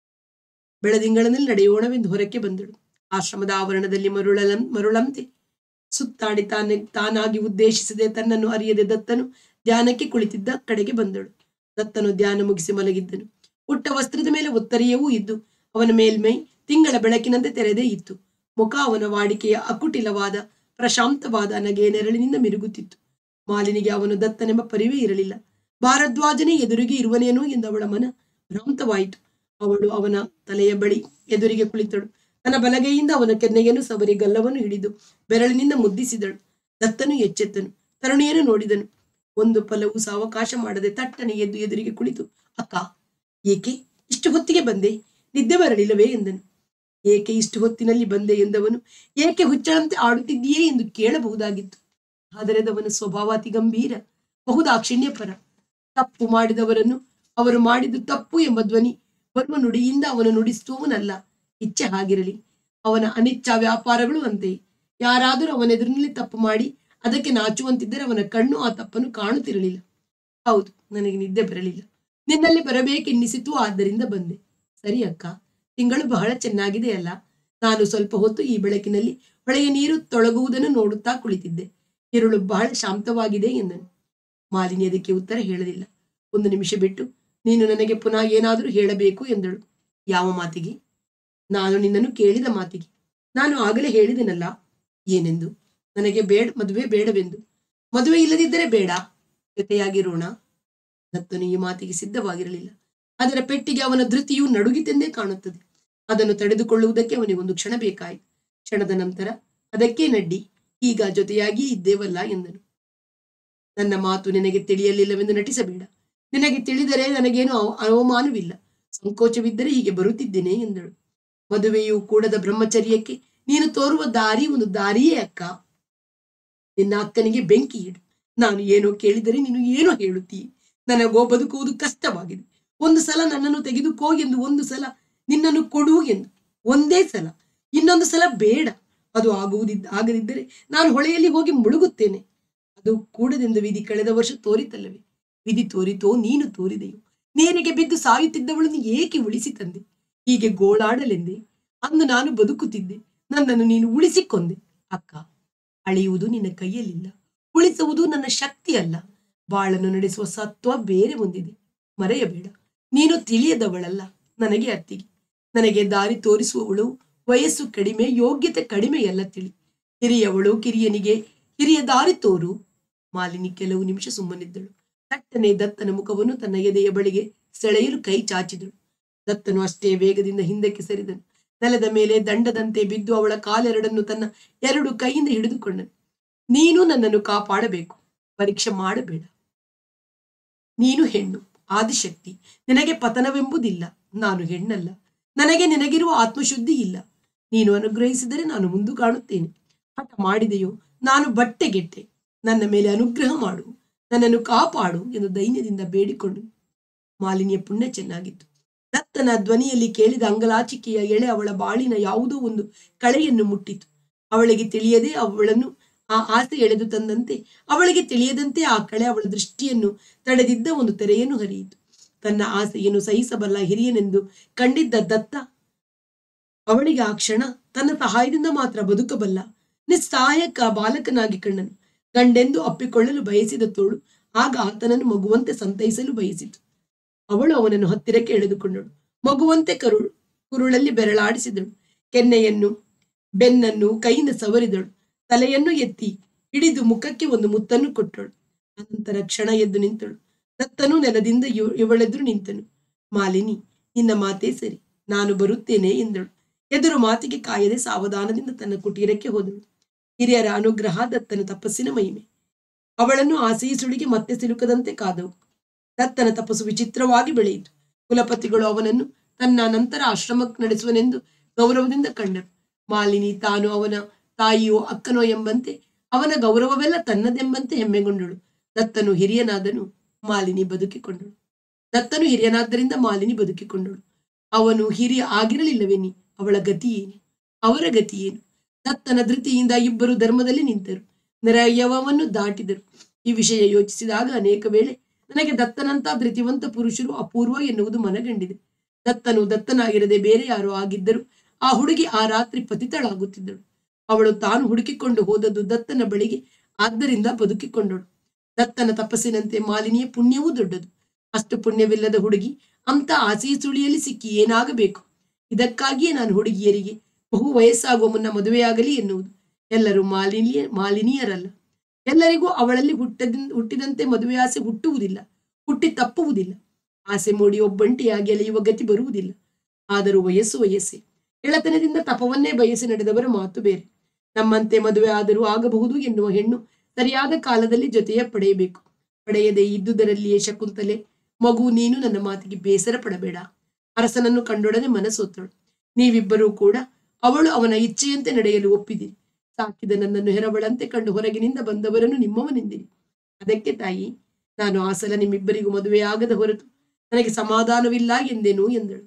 ಬೆಳದಿಂಗಳನಲ್ಲಿ ನಡೆಯೋಣವೆಂದು ಹೊರಕ್ಕೆ ಬಂದಳು ಆಶ್ರಮದ ಆವರಣದಲ್ಲಿ ಮರುಳಲಂ ಮರುಳಂತೆ ಸುತ್ತಾಡಿ ತಾನೇ ತಾನಾಗಿ ಉದ್ದೇಶಿಸದೆ ತನ್ನನ್ನು ಅರಿಯದೆ ದತ್ತನು ಧ್ಯಾನಕ್ಕೆ ಕುಳಿತಿದ್ದ ಕಡೆಗೆ ಬಂದಳು ದತ್ತನು ಧ್ಯಾನ ಮುಗಿಸಿ ಮಲಗಿದ್ದನು ಉಟ್ಟ ವಸ್ತ್ರದ ಮೇಲೆ ಒತ್ತರಿಯವೂ ಇದ್ದು ಅವನ ಮೇಲ್ಮೈ ತಿಂಗಳ ಬೆಳಕಿನಂತೆ ತೆರೆದೇ ಇತ್ತು ಮುಖ ಅವನ ವಾಡಿಕೆಯ ಅಕುಟಿಲವಾದ ಪ್ರಶಾಂತವಾದ ನಗೆ ನೆರಳಿನಿಂದ ಮಿರುಗುತ್ತಿತ್ತು ಮಾಲಿನಿಗೆ ಅವನು ದತ್ತನೆಂಬ ಪರಿವೇ ಇರಲಿಲ್ಲ ಭಾರದ್ವಾಜನೇ ಎದುರಿಗೆ ಇರುವನೇನೋ ಎಂದು ಅವಳ ಮನ ಭ್ರಾಂತವಾಯಿತು ಅವಳು ಅವನ ತಲೆಯ ಬಳಿ ಎದುರಿಗೆ ಕುಳಿತಳು ತನ್ನ ಬಲಗೈಯಿಂದ ಅವನ ಕೆನ್ನೆಯನ್ನು ಸವರಿ ಗಲ್ಲವನ್ನು ಹಿಡಿದು ಬೆರಳಿನಿಂದ ಮುದ್ದಿಸಿದಳು ದತ್ತನು ಎಚ್ಚೆತ್ತನು ತರುಣಿಯನ್ನು ನೋಡಿದನು ಒಂದು ಫಲವು ಸಾವಕಾಶ ಮಾಡದೆ ತಟ್ಟನೆ ಎದ್ದು ಎದುರಿಗೆ ಕುಳಿತು ಅಕ್ಕ ಏಕೆ ಇಷ್ಟು ಹೊತ್ತಿಗೆ ಬಂದೆ ನಿದ್ದೆ ಬರಲಿಲ್ಲವೇ ಎಂದನು ಏಕೆ ಇಷ್ಟು ಹೊತ್ತಿನಲ್ಲಿ ಬಂದೆ ಎಂದವನು ಏಕೆ ಹುಚ್ಚಳಂತೆ ಆಡುತ್ತಿದ್ದೀಯೇ ಎಂದು ಕೇಳಬಹುದಾಗಿತ್ತು ಆದರೆ ಅದವನ ಸ್ವಭಾವ ಅತಿ ಗಂಭೀರ ಬಹುದಾಕ್ಷಿಣ್ಯಪರ ತಪ್ಪು ಮಾಡಿದವರನ್ನು ಅವರು ಮಾಡಿದ್ದು ತಪ್ಪು ಎಂಬ ಧ್ವನಿ ಬರುವ ನುಡಿಯಿಂದ ಅವನು ನುಡಿಸುವವನಲ್ಲ ಇಚ್ಛೆ ಹಾಗಿರಲಿ ಅವನ ಅನಿಚ್ಛ ವ್ಯಾಪಾರಗಳು ಅಂತೆಯೇ ಯಾರಾದರೂ ಅವನ ಎದುರಿನಲ್ಲಿ ತಪ್ಪು ಮಾಡಿ ಅದಕ್ಕೆ ನಾಚುವಂತಿದ್ದರೆ ಅವನ ಕಣ್ಣು ಆ ತಪ್ಪನ್ನು ಕಾಣುತ್ತಿರಲಿಲ್ಲ ಹೌದು ನನಗೆ ನಿದ್ದೆ ಬರಲಿಲ್ಲ ನಿನ್ನಲ್ಲಿ ಬರಬೇಕೆನ್ನಿಸಿತು ಆದ್ದರಿಂದ ಬಂದೆ ಸರಿ ಅಕ್ಕ ತಿಂಗಳು ಬಹಳ ಚೆನ್ನಾಗಿದೆ ಅಲ್ಲ ನಾನು ಸ್ವಲ್ಪ ಹೊತ್ತು ಈ ಬೆಳಕಿನಲ್ಲಿ ಹೊಳೆಯ ನೀರು ತೊಳಗುವುದನ್ನು ನೋಡುತ್ತಾ ಕುಳಿತಿದ್ದೆ ഇരുಳು ಬಹಳ ಶಾಂತವಾಗಿದೆ ಎಂದನು ಮಾಲಿನಿ ಅದಕ್ಕೆ ಉತ್ತರ ಹೇಳಲಿಲ್ಲ ಒಂದು ನಿಮಿಷ ಬಿಟ್ಟು ನೀನು ನನಗೆ ಪುನಃ ಏನಾದರೂ ಹೇಳಬೇಕು ಎಂದಳು ಯಾವ ಮಾತಿಗೆ ನಾನು ನಿನ್ನನ್ನು ಕೇಳಿದ ಮಾತಿಗೆ ನಾನು ಆಗಲೇ ಹೇಳಿದೆನಲ್ಲ ಏನೆಂದು ನನಗೆ ಬೇಡ ಮದುವೆ ಬೇಡವೆಂದು ಮದುವೆ ಇಲ್ಲದಿದ್ದರೆ ಬೇಡ ಜೊತೆಯಾಗಿರೋಣ ದತ್ತನು ಈ ಮಾತಿಗೆ ಸಿದ್ಧವಾಗಿರಲಿಲ್ಲ ಅದರ ಪೆಟ್ಟಿಗೆ ಅವನ ಧೃತಿಯು ನಡುಗಿತೆಂದೇ ಕಾಣುತ್ತದೆ ಅದನ್ನು ತಡೆದುಕೊಳ್ಳುವುದಕ್ಕೆ ಅವನಿಗೆ ಒಂದು ಕ್ಷಣ ಬೇಕಾಯಿತು ಕ್ಷಣದ ನಂತರ ಅದಕ್ಕೆ ನಡ್ಡಿ ಈಗ ಜೊತೆಯಾಗಿ ಇದ್ದೇವಲ್ಲ ಎಂದನು ನನ್ನ ಮಾತು ನಿನಗೆ ತಿಳಿಯಲಿಲ್ಲವೆಂದು ನಟಿಸಬೇಡ ನಿನಗೆ ತಿಳಿದರೆ ನನಗೇನು ಅವ- ಅವಮಾನವಿಲ್ಲ ಸಂಕೋಚವಿದ್ದರೆ ಹೀಗೆ ಬರುತ್ತಿದ್ದೇನೆ ಎಂದಳು ಮದುವೆಯು ಕೂಡದ ಬ್ರಹ್ಮಚರ್ಯಕ್ಕೆ ನೀನು ತೋರುವ ದಾರಿ ಒಂದು ದಾರಿಯೇ ಅಕ್ಕ ನಿನ್ನ ಅಕ್ಕನಿಗೆ ಬೆಂಕಿ ಇಡು ನಾನು ಏನೋ ಕೇಳಿದರೆ ನೀನು ಏನೋ ಹೇಳುತ್ತೀಯ ನನಗೋ ಬದುಕುವುದು ಕಷ್ಟವಾಗಿದೆ ಒಂದು ಸಲ ನನ್ನನ್ನು ತೆಗೆದುಕೋ ಎಂದು ಒಂದು ಸಲ ನಿನ್ನನ್ನು ಕೊಡು ಎಂದು ಒಂದೇ ಸಲ ಇನ್ನೊಂದು ಸಲ ಬೇಡ ಅದು ಆಗುವುದಿದ್ದ ಆಗದಿದ್ದರೆ ನಾನು ಹೊಳೆಯಲ್ಲಿ ಹೋಗಿ ಮುಳುಗುತ್ತೇನೆ ಅದು ಕೂಡದೆಂದು ವಿಧಿ ಕಳೆದ ವರ್ಷ ತೋರಿತಲ್ಲವೇ ವಿಧಿ ತೋರಿತೋ ನೀನು ತೋರಿದೆಯೋ ನೇರಿಗೆ ಬಿದ್ದು ಸಾಯುತ್ತಿದ್ದವಳನ್ನು ಏಕೆ ಉಳಿಸಿ ತಂದೆ ಹೀಗೆ ಗೋಳಾಡಲೆಂದೆ ಅಂದು ನಾನು ಬದುಕುತ್ತಿದ್ದೆ ನನ್ನನ್ನು ನೀನು ಉಳಿಸಿಕೊಂಡೆ ಅಕ್ಕ ಅಳೆಯುವುದು ನಿನ್ನ ಕೈಯಲ್ಲಿಲ್ಲ ಉಳಿಸುವುದು ನನ್ನ ಶಕ್ತಿ ಅಲ್ಲ ಬಾಳನ್ನು ನಡೆಸುವ ಸತ್ವ ಬೇರೆ ಒಂದಿದೆ ಮರೆಯಬೇಡ ನೀನು ತಿಳಿಯದವಳಲ್ಲ ನನಗೆ ಅತ್ತಿಗೆ ನನಗೆ ದಾರಿ ತೋರಿಸುವವಳು ವಯಸ್ಸು ಕಡಿಮೆ ಯೋಗ್ಯತೆ ಕಡಿಮೆಯಲ್ಲ ತಿಳಿ ಹಿರಿಯವಳು ಕಿರಿಯನಿಗೆ ಹಿರಿಯ ದಾರಿ ತೋರು ಮಾಲಿನಿ ಕೆಲವು ನಿಮಿಷ ಸುಮ್ಮನಿದ್ದಳು ತಟ್ಟನೆ ದತ್ತನ ಮುಖವನ್ನು ತನ್ನ ಎದೆಯ ಬಳಿಗೆ ಸೆಳೆಯಲು ಕೈ ಚಾಚಿದಳು ದತ್ತನು ಅಷ್ಟೇ ವೇಗದಿಂದ ಹಿಂದಕ್ಕೆ ಸರಿದನು ನೆಲದ ಮೇಲೆ ದಂಡದಂತೆ ಬಿದ್ದು ಅವಳ ಕಾಲೆರಡನ್ನು ತನ್ನ ಎರಡು ಕೈಯಿಂದ ಹಿಡಿದುಕೊಂಡನು ನೀನು ನನ್ನನ್ನು ಕಾಪಾಡಬೇಕು ಪರೀಕ್ಷೆ ಮಾಡಬೇಡ ನೀನು ಹೆಣ್ಣು ಆದಿಶಕ್ತಿ ನಿನಗೆ ಪತನವೆಂಬುದಿಲ್ಲ ನಾನು ಹೆಣ್ಣಲ್ಲ ನನಗೆ ನಿನಗಿರುವ ಆತ್ಮಶುದ್ಧಿ ಇಲ್ಲ ನೀನು ಅನುಗ್ರಹಿಸಿದರೆ ನಾನು ಮುಂದು ಕಾಣುತ್ತೇನೆ ಹಠ ಮಾಡಿದೆಯೋ ನಾನು ಬಟ್ಟೆಗೆಟ್ಟೆ ನನ್ನ ಮೇಲೆ ಅನುಗ್ರಹ ಮಾಡು ನನ್ನನ್ನು ಕಾಪಾಡು ಎಂದು ದೈನ್ಯದಿಂದ ಬೇಡಿಕೊಂಡು ಮಾಲಿನ್ಯ ಪುಣ್ಯ ಚೆನ್ನಾಗಿತ್ತು ದತ್ತನ ಧ್ವನಿಯಲ್ಲಿ ಕೇಳಿದ ಅಂಗಲಾಚಿಕೆಯ ಎಳೆ ಅವಳ ಬಾಳಿನ ಯಾವುದೋ ಒಂದು ಕಳೆಯನ್ನು ಮುಟ್ಟಿತು ಅವಳಿಗೆ ತಿಳಿಯದೆ ಅವಳನ್ನು ಆ ಆಸೆ ಎಳೆದು ತಂದಂತೆ ಅವಳಿಗೆ ತಿಳಿಯದಂತೆ ಆ ಕಳೆ ಅವಳ ದೃಷ್ಟಿಯನ್ನು ತಡೆದಿದ್ದ ಒಂದು ತೆರೆಯನ್ನು ಹರಿಯಿತು ತನ್ನ ಆಸೆಯನ್ನು ಸಹಿಸಬಲ್ಲ ಹಿರಿಯನೆಂದು ಕಂಡಿದ್ದ ದತ್ತ ಅವಳಿಗೆ ಆ ಕ್ಷಣ ತನ್ನ ಸಹಾಯದಿಂದ ಮಾತ್ರ ಬದುಕಬಲ್ಲ ನಿಸ್ಸಹಾಯಕ ಬಾಲಕನಾಗಿ ಕಂಡನು ಗಂಡೆಂದು ಅಪ್ಪಿಕೊಳ್ಳಲು ಬಯಸಿದ ತೋಳು ಆಗ ಆತನನ್ನು ಮಗುವಂತೆ ಸಂತೈಸಲು ಬಯಸಿತು ಅವಳು ಅವನನ್ನು ಹತ್ತಿರಕ್ಕೆ ಎಳೆದುಕೊಂಡಳು ಮಗುವಂತೆ ಕರುಳು ಕುರುಳಲ್ಲಿ ಬೆರಳಾಡಿಸಿದಳು ಕೆನ್ನೆಯನ್ನು ಬೆನ್ನನ್ನು ಕೈಯಿಂದ ಸವರಿದಳು ತಲೆಯನ್ನು ಎತ್ತಿ ಹಿಡಿದು ಮುಖಕ್ಕೆ ಒಂದು ಮುತ್ತನ್ನು ಕೊಟ್ಟಳು ಅನಂತರ ಕ್ಷಣ ಎದ್ದು ನಿಂತಳು ದತ್ತನು ನೆಲದಿಂದ ಇವ- ಇವಳೆದುರು ನಿಂತನು ಮಾಲಿನಿ ನಿನ್ನ ಮಾತೇ ಸರಿ ನಾನು ಬರುತ್ತೇನೆ ಎಂದಳು ಎದುರು ಮಾತಿಗೆ ಕಾಯದೆ ಸಾವಧಾನದಿಂದ ತನ್ನ ಕುಟೀರಕ್ಕೆ ಹೋದಳು ಹಿರಿಯರ ಅನುಗ್ರಹ ದತ್ತನ ತಪಸ್ಸಿನ ಮಹಿಮೆ ಅವಳನ್ನು ಆಸೆಯ ಸುಳಿಗೆ ಮತ್ತೆ ಸಿಲುಕದಂತೆ ಕಾದವು ದತ್ತನ ತಪಸ್ಸು ವಿಚಿತ್ರವಾಗಿ ಬೆಳೆಯಿತು ಕುಲಪತಿಗಳು ಅವನನ್ನು ತನ್ನ ನಂತರ ಆಶ್ರಮಕ್ಕೆ ನಡೆಸುವನೆಂದು ಗೌರವದಿಂದ ಕಂಡರು ಮಾಲಿನಿ ತಾನು ಅವನ ತಾಯಿಯೋ ಅಕ್ಕನೋ ಎಂಬಂತೆ ಅವನ ಗೌರವವೆಲ್ಲ ತನ್ನದೆಂಬಂತೆ ಹೆಮ್ಮೆಗೊಂಡಳು ದತ್ತನು ಹಿರಿಯನಾದನು ಮಾಲಿನಿ ಬದುಕಿಕೊಂಡಳು ದತ್ತನು ಹಿರಿಯನಾದ್ದರಿಂದ ಮಾಲಿನಿ ಬದುಕಿಕೊಂಡಳು ಅವನು ಹಿರಿಯ ಆಗಿರಲಿಲ್ಲವೇನಿ ಅವಳ ಗತಿ ಏನು ಅವರ ಗತಿ ಏನು ದತ್ತನ ಧೃತಿಯಿಂದ ಇಬ್ಬರು ಧರ್ಮದಲ್ಲಿ ನಿಂತರು ನಿರಯವವನ್ನು ದಾಟಿದರು ಈ ವಿಷಯ ಯೋಚಿಸಿದಾಗ ಅನೇಕ ವೇಳೆ ನನಗೆ ದತ್ತನಂತ ಧೃತಿವಂತ ಪುರುಷರು ಅಪೂರ್ವ ಎನ್ನುವುದು ಮನಗಂಡಿದೆ ದತ್ತನು ದತ್ತನಾಗಿರದೆ ಬೇರೆ ಯಾರೋ ಆಗಿದ್ದರು ಆ ಹುಡುಗಿ ಆ ರಾತ್ರಿ ಪತಿತಳಾಗುತ್ತಿದ್ದಳು ಅವಳು ತಾನು ಹುಡುಕಿಕೊಂಡು ಹೋದದ್ದು ದತ್ತನ ಬಳಿಗೆ ಆದ್ದರಿಂದ ಬದುಕಿಕೊಂಡಳು ದತ್ತನ ತಪಸ್ಸಿನಂತೆ ಮಾಲಿನಿಯ ಪುಣ್ಯವೂ ದೊಡ್ಡದು ಅಷ್ಟು ಪುಣ್ಯವಿಲ್ಲದ ಹುಡುಗಿ ಅಂತ ಆಸೆಯ ಸುಳಿಯಲ್ಲಿ ಸಿಕ್ಕಿ ಏನಾಗಬೇಕು ಇದಕ್ಕಾಗಿಯೇ ನಾನು ಹುಡುಗಿಯರಿಗೆ ಬಹು ವಯಸ್ಸಾಗುವ ಮುನ್ನ ಮದುವೆಯಾಗಲಿ ಎನ್ನುವುದು ಎಲ್ಲರೂ ಮಾಲಿನ್ಯ ಮಾಲಿನೀಯರಲ್ಲ ಎಲ್ಲರಿಗೂ ಅವಳಲ್ಲಿ ಹುಟ್ಟದ ಹುಟ್ಟಿದಂತೆ ಮದುವೆ ಆಸೆ ಹುಟ್ಟುವುದಿಲ್ಲ ಹುಟ್ಟಿ ತಪ್ಪುವುದಿಲ್ಲ ಆಸೆ ಮೂಡಿ ಒಬ್ಬಂಟಿಯಾಗಿ ಅಲೆಯುವ ಗತಿ ಬರುವುದಿಲ್ಲ ಆದರೂ ವಯಸ್ಸು ವಯಸ್ಸೇ ಎಳತನದಿಂದ ತಪವನ್ನೇ ಬಯಸಿ ನಡೆದವರ ಮಾತು ಬೇರೆ ನಮ್ಮಂತೆ ಮದುವೆ ಆದರೂ ಆಗಬಹುದು ಎನ್ನುವ ಹೆಣ್ಣು ಸರಿಯಾದ ಕಾಲದಲ್ಲಿ ಜೊತೆಯ ಪಡೆಯಬೇಕು ಪಡೆಯದೆ ಇದ್ದುದರಲ್ಲಿಯೇ ಶಕುಂತಲೆ ಮಗು ನೀನು ನನ್ನ ಮಾತಿಗೆ ಬೇಸರ ಪಡಬೇಡ ಅರಸನನ್ನು ಕಂಡೊಡನೆ ಮನಸೋತ್ತಳು ನೀವಿಬ್ಬರೂ ಕೂಡ ಅವಳು ಅವನ ಇಚ್ಛೆಯಂತೆ ನಡೆಯಲು ಒಪ್ಪಿದಿರಿ ಸಾಕಿದ ನನ್ನನ್ನು ಹೆರವಳಂತೆ ಕಂಡು ಹೊರಗಿನಿಂದ ಬಂದವರನ್ನು ನಿಮ್ಮವನೆಂದಿರಿ ಅದಕ್ಕೆ ತಾಯಿ ನಾನು ಆ ಸಲ ನಿಮ್ಮಿಬ್ಬರಿಗೂ ಮದುವೆಯಾಗದ ಹೊರತು ನನಗೆ ಸಮಾಧಾನವಿಲ್ಲ ಎಂದೇನು ಎಂದಳು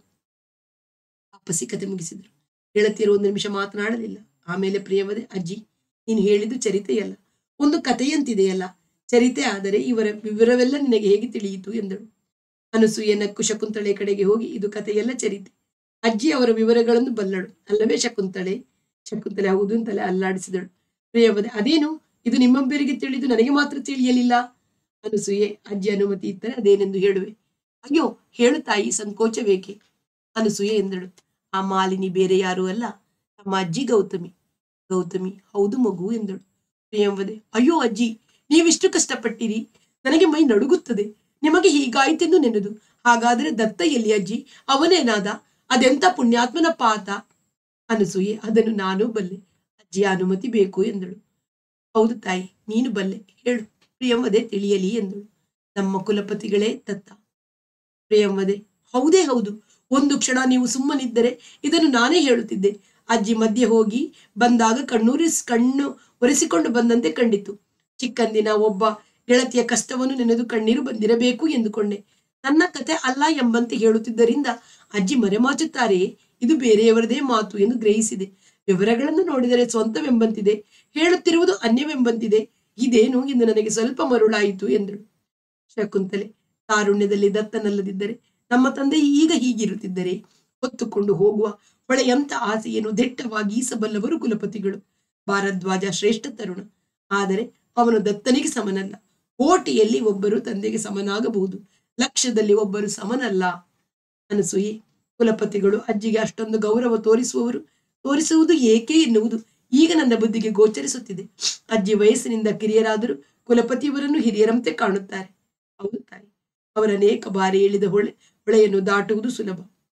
ಅಪ್ಪಸಿ ಕತೆ ಮುಗಿಸಿದ್ರು ಗೆಳತಿಯರು ಒಂದು ನಿಮಿಷ ಮಾತನಾಡಲಿಲ್ಲ ಆಮೇಲೆ ಪ್ರಿಯವದೆ ಅಜ್ಜಿ ನೀನು ಹೇಳಿದ್ದು ಚರಿತೆಯಲ್ಲ ಒಂದು ಕಥೆಯಂತಿದೆಯಲ್ಲ ಚರಿತೆ ಆದರೆ ಇವರ ವಿವರವೆಲ್ಲ ನಿನಗೆ ಹೇಗೆ ತಿಳಿಯಿತು ಎಂದಳು ಅನಸೂಯ ನಕ್ಕು ಶಕುಂತಳೆ ಕಡೆಗೆ ಹೋಗಿ ಇದು ಕಥೆಯೆಲ್ಲ ಚರಿತೆ ಅಜ್ಜಿ ಅವರ ವಿವರಗಳನ್ನು ಬಲ್ಲಳು ಅಲ್ಲವೇ ಶಕುಂತಳೆ ಶಕುಂತಲೆ ಹೌದು ಅಂತಲೇ ಅಲ್ಲಾಡಿಸಿದಳು ಪ್ರಿಯವದೆ ಅದೇನು ಇದು ನಿಮ್ಮೊಬ್ಬರಿಗೆ ತಿಳಿದು ನನಗೆ ಮಾತ್ರ ತಿಳಿಯಲಿಲ್ಲ ಅನಸೂಯೆ ಅಜ್ಜಿ ಅನುಮತಿ ಇದ್ದರೆ ಅದೇನೆಂದು ಹೇಳುವೆ ಅಯ್ಯೋ ಹೇಳು ತಾಯಿ ಸಂಕೋಚವೇಕೆ ಅನಸೂಯೆ ಎಂದಳು ಆ ಮಾಲಿನಿ ಬೇರೆ ಯಾರೂ ಅಲ್ಲ ನಮ್ಮ ಅಜ್ಜಿ ಗೌತಮಿ ಗೌತಮಿ ಹೌದು ಮಗು ಎಂದಳು ಪ್ರಿಯಂವದೆ ಅಯ್ಯೋ ಅಜ್ಜಿ ನೀವಿಷ್ಟು ಕಷ್ಟಪಟ್ಟಿರಿ ನನಗೆ ಮೈ ನಡುಗುತ್ತದೆ ನಿಮಗೆ ಹೀಗಾಯಿತೆಂದು ನೆನೆದು ಹಾಗಾದರೆ ದತ್ತ ಎಲ್ಲಿ ಅಜ್ಜಿ ಅವನೇನಾದ ಅದೆಂತ ಪುಣ್ಯಾತ್ಮನ ಪಾತ ಅನಸೂಯೆ ಅದನ್ನು ನಾನು ಬಲ್ಲೆ ಅಜ್ಜಿಯ ಅನುಮತಿ ಬೇಕು ಎಂದಳು ಹೌದು ತಾಯಿ ನೀನು ಬಲ್ಲೆ ಹೇಳು ಪ್ರಿಯಂವದೆ ತಿಳಿಯಲಿ ಎಂದಳು ನಮ್ಮ ಕುಲಪತಿಗಳೇ ದತ್ತ ಪ್ರಿಯಂವದೆ ಹೌದೇ ಹೌದು ಒಂದು ಕ್ಷಣ ನೀವು ಸುಮ್ಮನಿದ್ದರೆ ಇದನ್ನು ನಾನೇ ಹೇಳುತ್ತಿದ್ದೆ ಅಜ್ಜಿ ಮಧ್ಯೆ ಹೋಗಿ ಬಂದಾಗ ಕಣ್ಣೂರಿಸ್ ಕಣ್ಣು ಒರೆಸಿಕೊಂಡು ಬಂದಂತೆ ಕಂಡಿತು ಚಿಕ್ಕಂದಿನ ಒಬ್ಬ ಗೆಳತಿಯ ಕಷ್ಟವನ್ನು ನೆನೆದು ಕಣ್ಣೀರು ಬಂದಿರಬೇಕು ಎಂದುಕೊಂಡೆ ನನ್ನ ಕತೆ ಅಲ್ಲ ಎಂಬಂತೆ ಹೇಳುತ್ತಿದ್ದರಿಂದ ಅಜ್ಜಿ ಮರೆಮಾಚುತ್ತಾರೆಯೇ ಇದು ಬೇರೆಯವರದೇ ಮಾತು ಎಂದು ಗ್ರಹಿಸಿದೆ ವಿವರಗಳನ್ನು ನೋಡಿದರೆ ಸ್ವಂತವೆಂಬಂತಿದೆ ಹೇಳುತ್ತಿರುವುದು ಅನ್ಯವೆಂಬಂತಿದೆ ಇದೇನು ಎಂದು ನನಗೆ ಸ್ವಲ್ಪ ಮರುಳಾಯಿತು ಎಂದಳು ಶಕುಂತಲೆ ತಾರುಣ್ಯದಲ್ಲಿ ದತ್ತನಲ್ಲದಿದ್ದರೆ ನಮ್ಮ ತಂದೆ ಈಗ ಹೀಗಿರುತ್ತಿದ್ದರೆ ಹೊತ್ತುಕೊಂಡು ಹೋಗುವ ಹೊಳೆಯಂತ ಆಸೆಯನ್ನು ದೆಟ್ಟವಾಗಿ ಈಸಬಲ್ಲವರು ಕುಲಪತಿಗಳು ಭಾರದ್ವಾಜ ಶ್ರೇಷ್ಠ ತರುಣ ಆದರೆ ಅವನು ದತ್ತನಿಗೆ ಸಮನಲ್ಲ ಕೋಟಿಯಲ್ಲಿ ಒಬ್ಬರು ತಂದೆಗೆ ಸಮನಾಗಬಹುದು ಲಕ್ಷದಲ್ಲಿ ಒಬ್ಬರು ಸಮನಲ್ಲ ಅನಸೂಯೆ ಕುಲಪತಿಗಳು ಅಜ್ಜಿಗೆ ಅಷ್ಟೊಂದು ಗೌರವ ತೋರಿಸುವವರು ತೋರಿಸುವುದು ಏಕೆ ಎನ್ನುವುದು ಈಗ ನನ್ನ ಬುದ್ಧಿಗೆ ಗೋಚರಿಸುತ್ತಿದೆ ಅಜ್ಜಿ ವಯಸ್ಸಿನಿಂದ ಕಿರಿಯರಾದರೂ ಕುಲಪತಿಯವರನ್ನು ಹಿರಿಯರಂತೆ ಕಾಣುತ್ತಾರೆ ಹೌದು ತಾಯಿ ಅವರ ಅನೇಕ ಬಾರಿ ಇಳಿದ ಹೊಳೆ ಹೊಳೆಯನ್ನು ದಾಟುವುದು ಸುಲಭ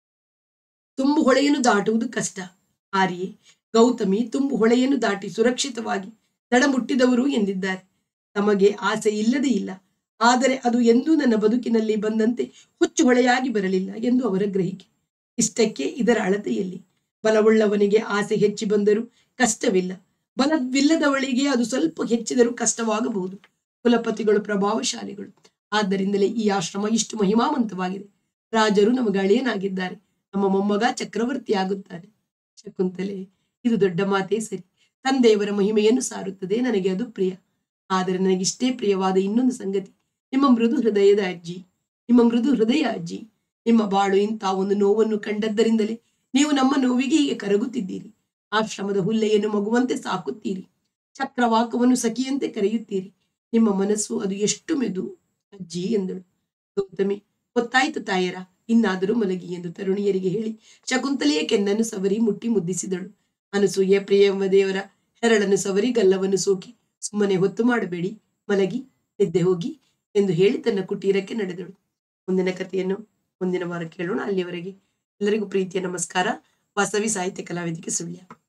ತುಂಬು ಹೊಳೆಯನ್ನು ದಾಟುವುದು ಕಷ್ಟ ಆರಿಯೇ ಗೌತಮಿ ತುಂಬು ಹೊಳೆಯನ್ನು ದಾಟಿ ಸುರಕ್ಷಿತವಾಗಿ ದಡ ಮುಟ್ಟಿದವರು ಎಂದಿದ್ದಾರೆ ತಮಗೆ ಆಸೆ ಇಲ್ಲದೇ ಇಲ್ಲ ಆದರೆ ಅದು ಎಂದೂ ನನ್ನ ಬದುಕಿನಲ್ಲಿ ಬಂದಂತೆ ಹುಚ್ಚು ಹೊಳೆಯಾಗಿ ಬರಲಿಲ್ಲ ಎಂದು ಅವರ ಗ್ರಹಿಕೆ ಇಷ್ಟಕ್ಕೆ ಇದರ ಅಳತೆಯಲ್ಲಿ ಬಲವುಳ್ಳವನಿಗೆ ಆಸೆ ಹೆಚ್ಚಿ ಬಂದರೂ ಕಷ್ಟವಿಲ್ಲ ಬಲವಿಲ್ಲದವಳಿಗೆ ಅದು ಸ್ವಲ್ಪ ಹೆಚ್ಚಿದರೂ ಕಷ್ಟವಾಗಬಹುದು ಕುಲಪತಿಗಳು ಪ್ರಭಾವಶಾಲಿಗಳು ಆದ್ದರಿಂದಲೇ ಈ ಆಶ್ರಮ ಇಷ್ಟು ಮಹಿಮಾವಂತವಾಗಿದೆ ರಾಜರು ನಮಗೆ ಅಳಿಯನಾಗಿದ್ದಾರೆ ನಮ್ಮ ಮೊಮ್ಮಗ ಚಕ್ರವರ್ತಿ ಆಗುತ್ತಾನೆ ಶಕುಂತಲೆ ಇದು ದೊಡ್ಡ ಮಾತೇ ಸರಿ ತಂದೆಯವರ ಮಹಿಮೆಯನ್ನು ಸಾರುತ್ತದೆ ನನಗೆ ಅದು ಪ್ರಿಯ ಆದರೆ ನನಗಿಷ್ಟೇ ಪ್ರಿಯವಾದ ಇನ್ನೊಂದು ಸಂಗತಿ ನಿಮ್ಮ ಮೃದು ಹೃದಯದ ಅಜ್ಜಿ ನಿಮ್ಮ ಮೃದು ಹೃದಯ ಅಜ್ಜಿ ನಿಮ್ಮ ಬಾಳು ಇಂಥ ಒಂದು ನೋವನ್ನು ಕಂಡದ್ದರಿಂದಲೇ ನೀವು ನಮ್ಮ ನೋವಿಗೆ ಹೀಗೆ ಕರಗುತ್ತಿದ್ದೀರಿ ಆಶ್ರಮದ ಹುಲ್ಲೆಯನ್ನು ಮಗುವಂತೆ ಸಾಕುತ್ತೀರಿ ಚಕ್ರವಾಕವನ್ನು ಸಖಿಯಂತೆ ಕರೆಯುತ್ತೀರಿ ನಿಮ್ಮ ಮನಸ್ಸು ಅದು ಎಷ್ಟು ಮೆದು ಅಜ್ಜಿ ಎಂದಳು ಗೌತಮಿ ಗೊತ್ತಾಯ್ತು ತಾಯರ ಇನ್ನಾದರೂ ಮಲಗಿ ಎಂದು ತರುಣಿಯರಿಗೆ ಹೇಳಿ ಶಕುಂತಲೆಯ ಕೆನ್ನನ್ನು ಸವರಿ ಮುಟ್ಟಿ ಮುದ್ದಿಸಿದಳು ಅನಸೂಯ ಪ್ರಿಯಂವದೇವರ ಹೆರಳನ್ನು ಸವರಿ ಗಲ್ಲವನ್ನು ಸೋಕಿ ಸುಮ್ಮನೆ ಹೊತ್ತು ಮಾಡಬೇಡಿ ಮಲಗಿ ನಿದ್ದೆ ಹೋಗಿ ಎಂದು ಹೇಳಿ ತನ್ನ ಕುಟೀರಕ್ಕೆ ನಡೆದಳು ಮುಂದಿನ ಕಥೆಯನ್ನು ಮುಂದಿನ ವಾರ ಕೇಳೋಣ ಅಲ್ಲಿಯವರೆಗೆ ಎಲ್ಲರಿಗೂ ಪ್ರೀತಿಯ ನಮಸ್ಕಾರ ವಾಸವಿ ಸಾಹಿತ್ಯ ಕಲಾವೇದಿಕೆ ಸುಳ್ಯ